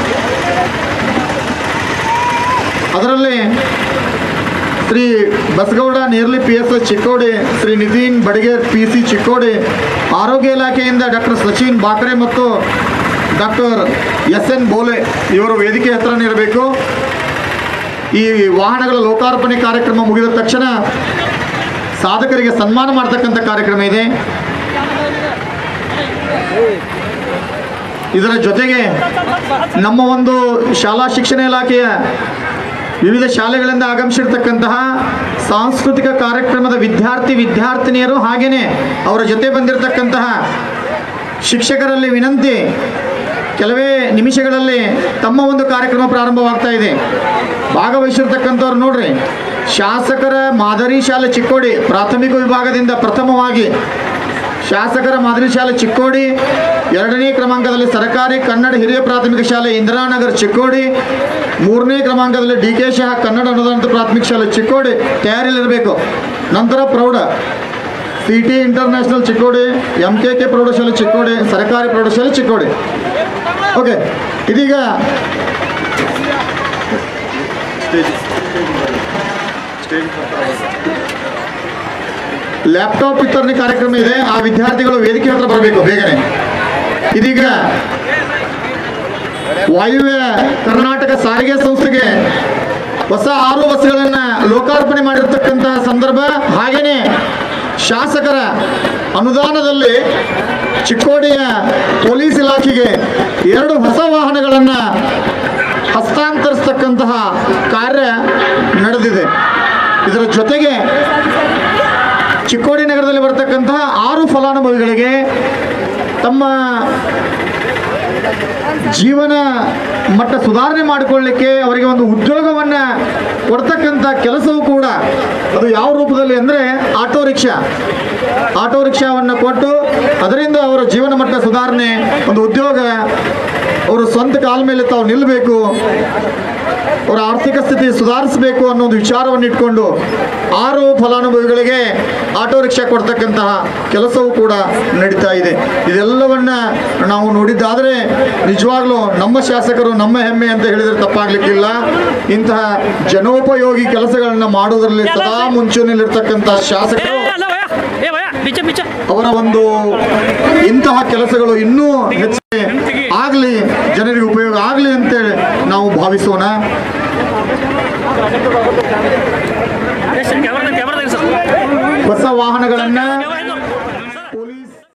ಅದರಲ್ಲಿ Shri Basagouda Nerli P S Chikkodi Shri Nitin Badiger P C Chikkodi ಆರೋಗ್ಯ ಇಲಾಖೆಯಿಂದ ಡಾಕ್ಟರ್ ಸಚಿನ್ ಬಾಕ್ರೆ ಮತ್ತು ಡಾಕ್ಟರ್ ಎಸ್ ಎನ್ ಬೋಲೆ ಇವರು ವೇದಿಕೆ ಹತ್ರ ಇರಬೇಕು ಈ ವಾಹನಗಳ ಲೋಕಾರ್ಪಣೆ ಕಾರ್ಯಕ್ರಮ ಮುಗಿದ ತಕ್ಷಣ ಸಾಧಕರಿಗೆ ಸನ್ಮಾನ ಮಾಡ್ತಕ್ಕಂಥ ಕಾರ್ಯಕ್ರಮ ಇದೆ ಇದರ ಜೊತೆಗೆ ನಮ್ಮ ಒಂದು ಶಾಲಾ ಶಿಕ್ಷಣ ಇಲಾಖೆಯ ವಿವಿಧ ಶಾಲೆಗಳಿಂದ ಆಗಮಿಸಿರ್ತಕ್ಕಂತಹ ಸಾಂಸ್ಕೃತಿಕ ಕಾರ್ಯಕ್ರಮದ ವಿದ್ಯಾರ್ಥಿ ವಿದ್ಯಾರ್ಥಿನಿಯರು ಹಾಗೆಯೇ ಅವರ ಜೊತೆ ಬಂದಿರತಕ್ಕಂತಹ ಶಿಕ್ಷಕರಲ್ಲಿ ವಿನಂತಿ ಕೆಲವೇ ನಿಮಿಷಗಳಲ್ಲಿ ತಮ್ಮ ಒಂದು ಕಾರ್ಯಕ್ರಮ ಪ್ರಾರಂಭವಾಗ್ತಾ ಇದೆ ಭಾಗವಹಿಸಿರ್ತಕ್ಕಂಥವ್ರು ನೋಡ್ರಿ ಶಾಸಕರ ಮಾದರಿ ಶಾಲೆ ಚಿಕ್ಕೋಡಿ ಪ್ರಾಥಮಿಕ ವಿಭಾಗದಿಂದ ಪ್ರಥಮವಾಗಿ ಶಾಸಕರ ಮಾದರಿ ಶಾಲೆ ಚಿಕ್ಕೋಡಿ ಎರಡನೇ ಕ್ರಮಾಂಕದಲ್ಲಿ ಸರ್ಕಾರಿ ಕನ್ನಡ ಹಿರಿಯ ಪ್ರಾಥಮಿಕ ಶಾಲೆ ಇಂದಿರಾನಗರ್ ಚಿಕ್ಕೋಡಿ ಮೂರನೇ ಕ್ರಮಾಂಕದಲ್ಲಿ ಡಿ ಕೆ ಶಾ ಕನ್ನಡ ಅನುದಾನಿತ ಪ್ರಾಥಮಿಕ ಶಾಲೆ ಚಿಕ್ಕೋಡಿ ತಯಾರಿಯಲ್ಲಿರಬೇಕು ನಂತರ ಪ್ರೌಢ C T international Chikkodi M K K ಪ್ರೌಢಶಾಲೆ ಚಿಕ್ಕೋಡಿ ಸರ್ಕಾರಿ ಪ್ರೌಢಶಾಲೆ ಚಿಕ್ಕೋಡಿ ಓಕೆ ಇದೀಗ ಲ್ಯಾಪ್ಟಾಪ್ ವಿತರಣೆ ಕಾರ್ಯಕ್ರಮ ಇದೆ ಆ ವಿದ್ಯಾರ್ಥಿಗಳು ವೇದಿಕೆ ಹತ್ರ ಬರಬೇಕು ಬೇಗನೆ ಇದೀಗ ವಾಯುವ್ಯ ಕರ್ನಾಟಕ ಸಾರಿಗೆ ಸಂಸ್ಥೆಗೆ ಹೊಸ ಆರು ಬಸ್ಗಳನ್ನು ಲೋಕಾರ್ಪಣೆ ಮಾಡಿರ್ತಕ್ಕಂತಹ ಸಂದರ್ಭ ಹಾಗೇನೆ ಶಾಸಕರ ಅನುದಾನದಲ್ಲಿ ಚಿಕ್ಕೋಡಿಯ ಪೊಲೀಸ್ ಇಲಾಖೆಗೆ ಎರಡು ಹೊಸ ವಾಹನಗಳನ್ನು ಹಸ್ತಾಂತರಿಸ್ತಕ್ಕಂತಹ ಕಾರ್ಯ ನಡೆದಿದೆ ಇದರ ಜೊತೆಗೆ ಚಿಕ್ಕೋಡಿ ನಗರದಲ್ಲಿ ಬರ್ತಕ್ಕಂತಹ ಆರು ಫಲಾನುಭವಿಗಳಿಗೆ ತಮ್ಮ ಜೀವನ ಮಟ್ಟ ಸುಧಾರಣೆ ಮಾಡಿಕೊಳ್ಳಿಕ್ಕೆ ಅವರಿಗೆ ಒಂದು ಉದ್ಯೋಗವನ್ನು ಕೊಡ್ತಕ್ಕಂಥ ಕೆಲಸವೂ ಕೂಡ ಅದು ಯಾವ ರೂಪದಲ್ಲಿ ಅಂದರೆ ಆಟೋ ರಿಕ್ಷಾ ಆಟೋ ರಿಕ್ಷಾವನ್ನು ಕೊಟ್ಟು ಅದರಿಂದ ಅವರ ಜೀವನ ಮಟ್ಟ ಸುಧಾರಣೆ ಒಂದು ಉದ್ಯೋಗ ಅವರು ಸ್ವಂತ ಕಾಲ ಮೇಲೆ ತಾವು ನಿಲ್ಲಬೇಕು ಅವರ ಆರ್ಥಿಕ ಸ್ಥಿತಿ ಸುಧಾರಿಸಬೇಕು ಅನ್ನೋ ಒಂದು ವಿಚಾರವನ್ನು ಇಟ್ಕೊಂಡು ಆರು ಫಲಾನುಭವಿಗಳಿಗೆ ಆಟೋ ರಿಕ್ಷಾ ಕೊಡ್ತಕ್ಕಂತಹ ಕೆಲಸವೂ ಕೂಡ ನಡೀತಾ ಇದೆ ಇದೆಲ್ಲವನ್ನ ನಾವು ನೋಡಿದ್ದಾದರೆ ನಿಜವಾಗ್ಲೂ ನಮ್ಮ ಶಾಸಕರು ನಮ್ಮ ಹೆಮ್ಮೆ ಅಂತ ಹೇಳಿದ್ರೆ ತಪ್ಪಾಗ್ಲಿಕ್ಕಿಲ್ಲ ಇಂತಹ ಜನೋಪಯೋಗಿ ಕೆಲಸಗಳನ್ನ ಮಾಡೋದ್ರಲ್ಲಿ ಸದಾ ಮುಂಚೂಣಿಯಲ್ಲಿರ್ತಕ್ಕಂತಹ ಶಾಸಕರು ಅವರ ಒಂದು ಇಂತಹ ಕೆಲಸಗಳು ಇನ್ನೂ ಹೆಚ್ಚಿಗೆ ಆಗಲಿ ಜನರಿಗೆ ಉಪಯೋಗ ಆಗಲಿ ಅಂತೇಳಿ ನಾವು ಭಾವಿಸೋಣ ಹೊಸ ವಾಹನಗಳನ್ನ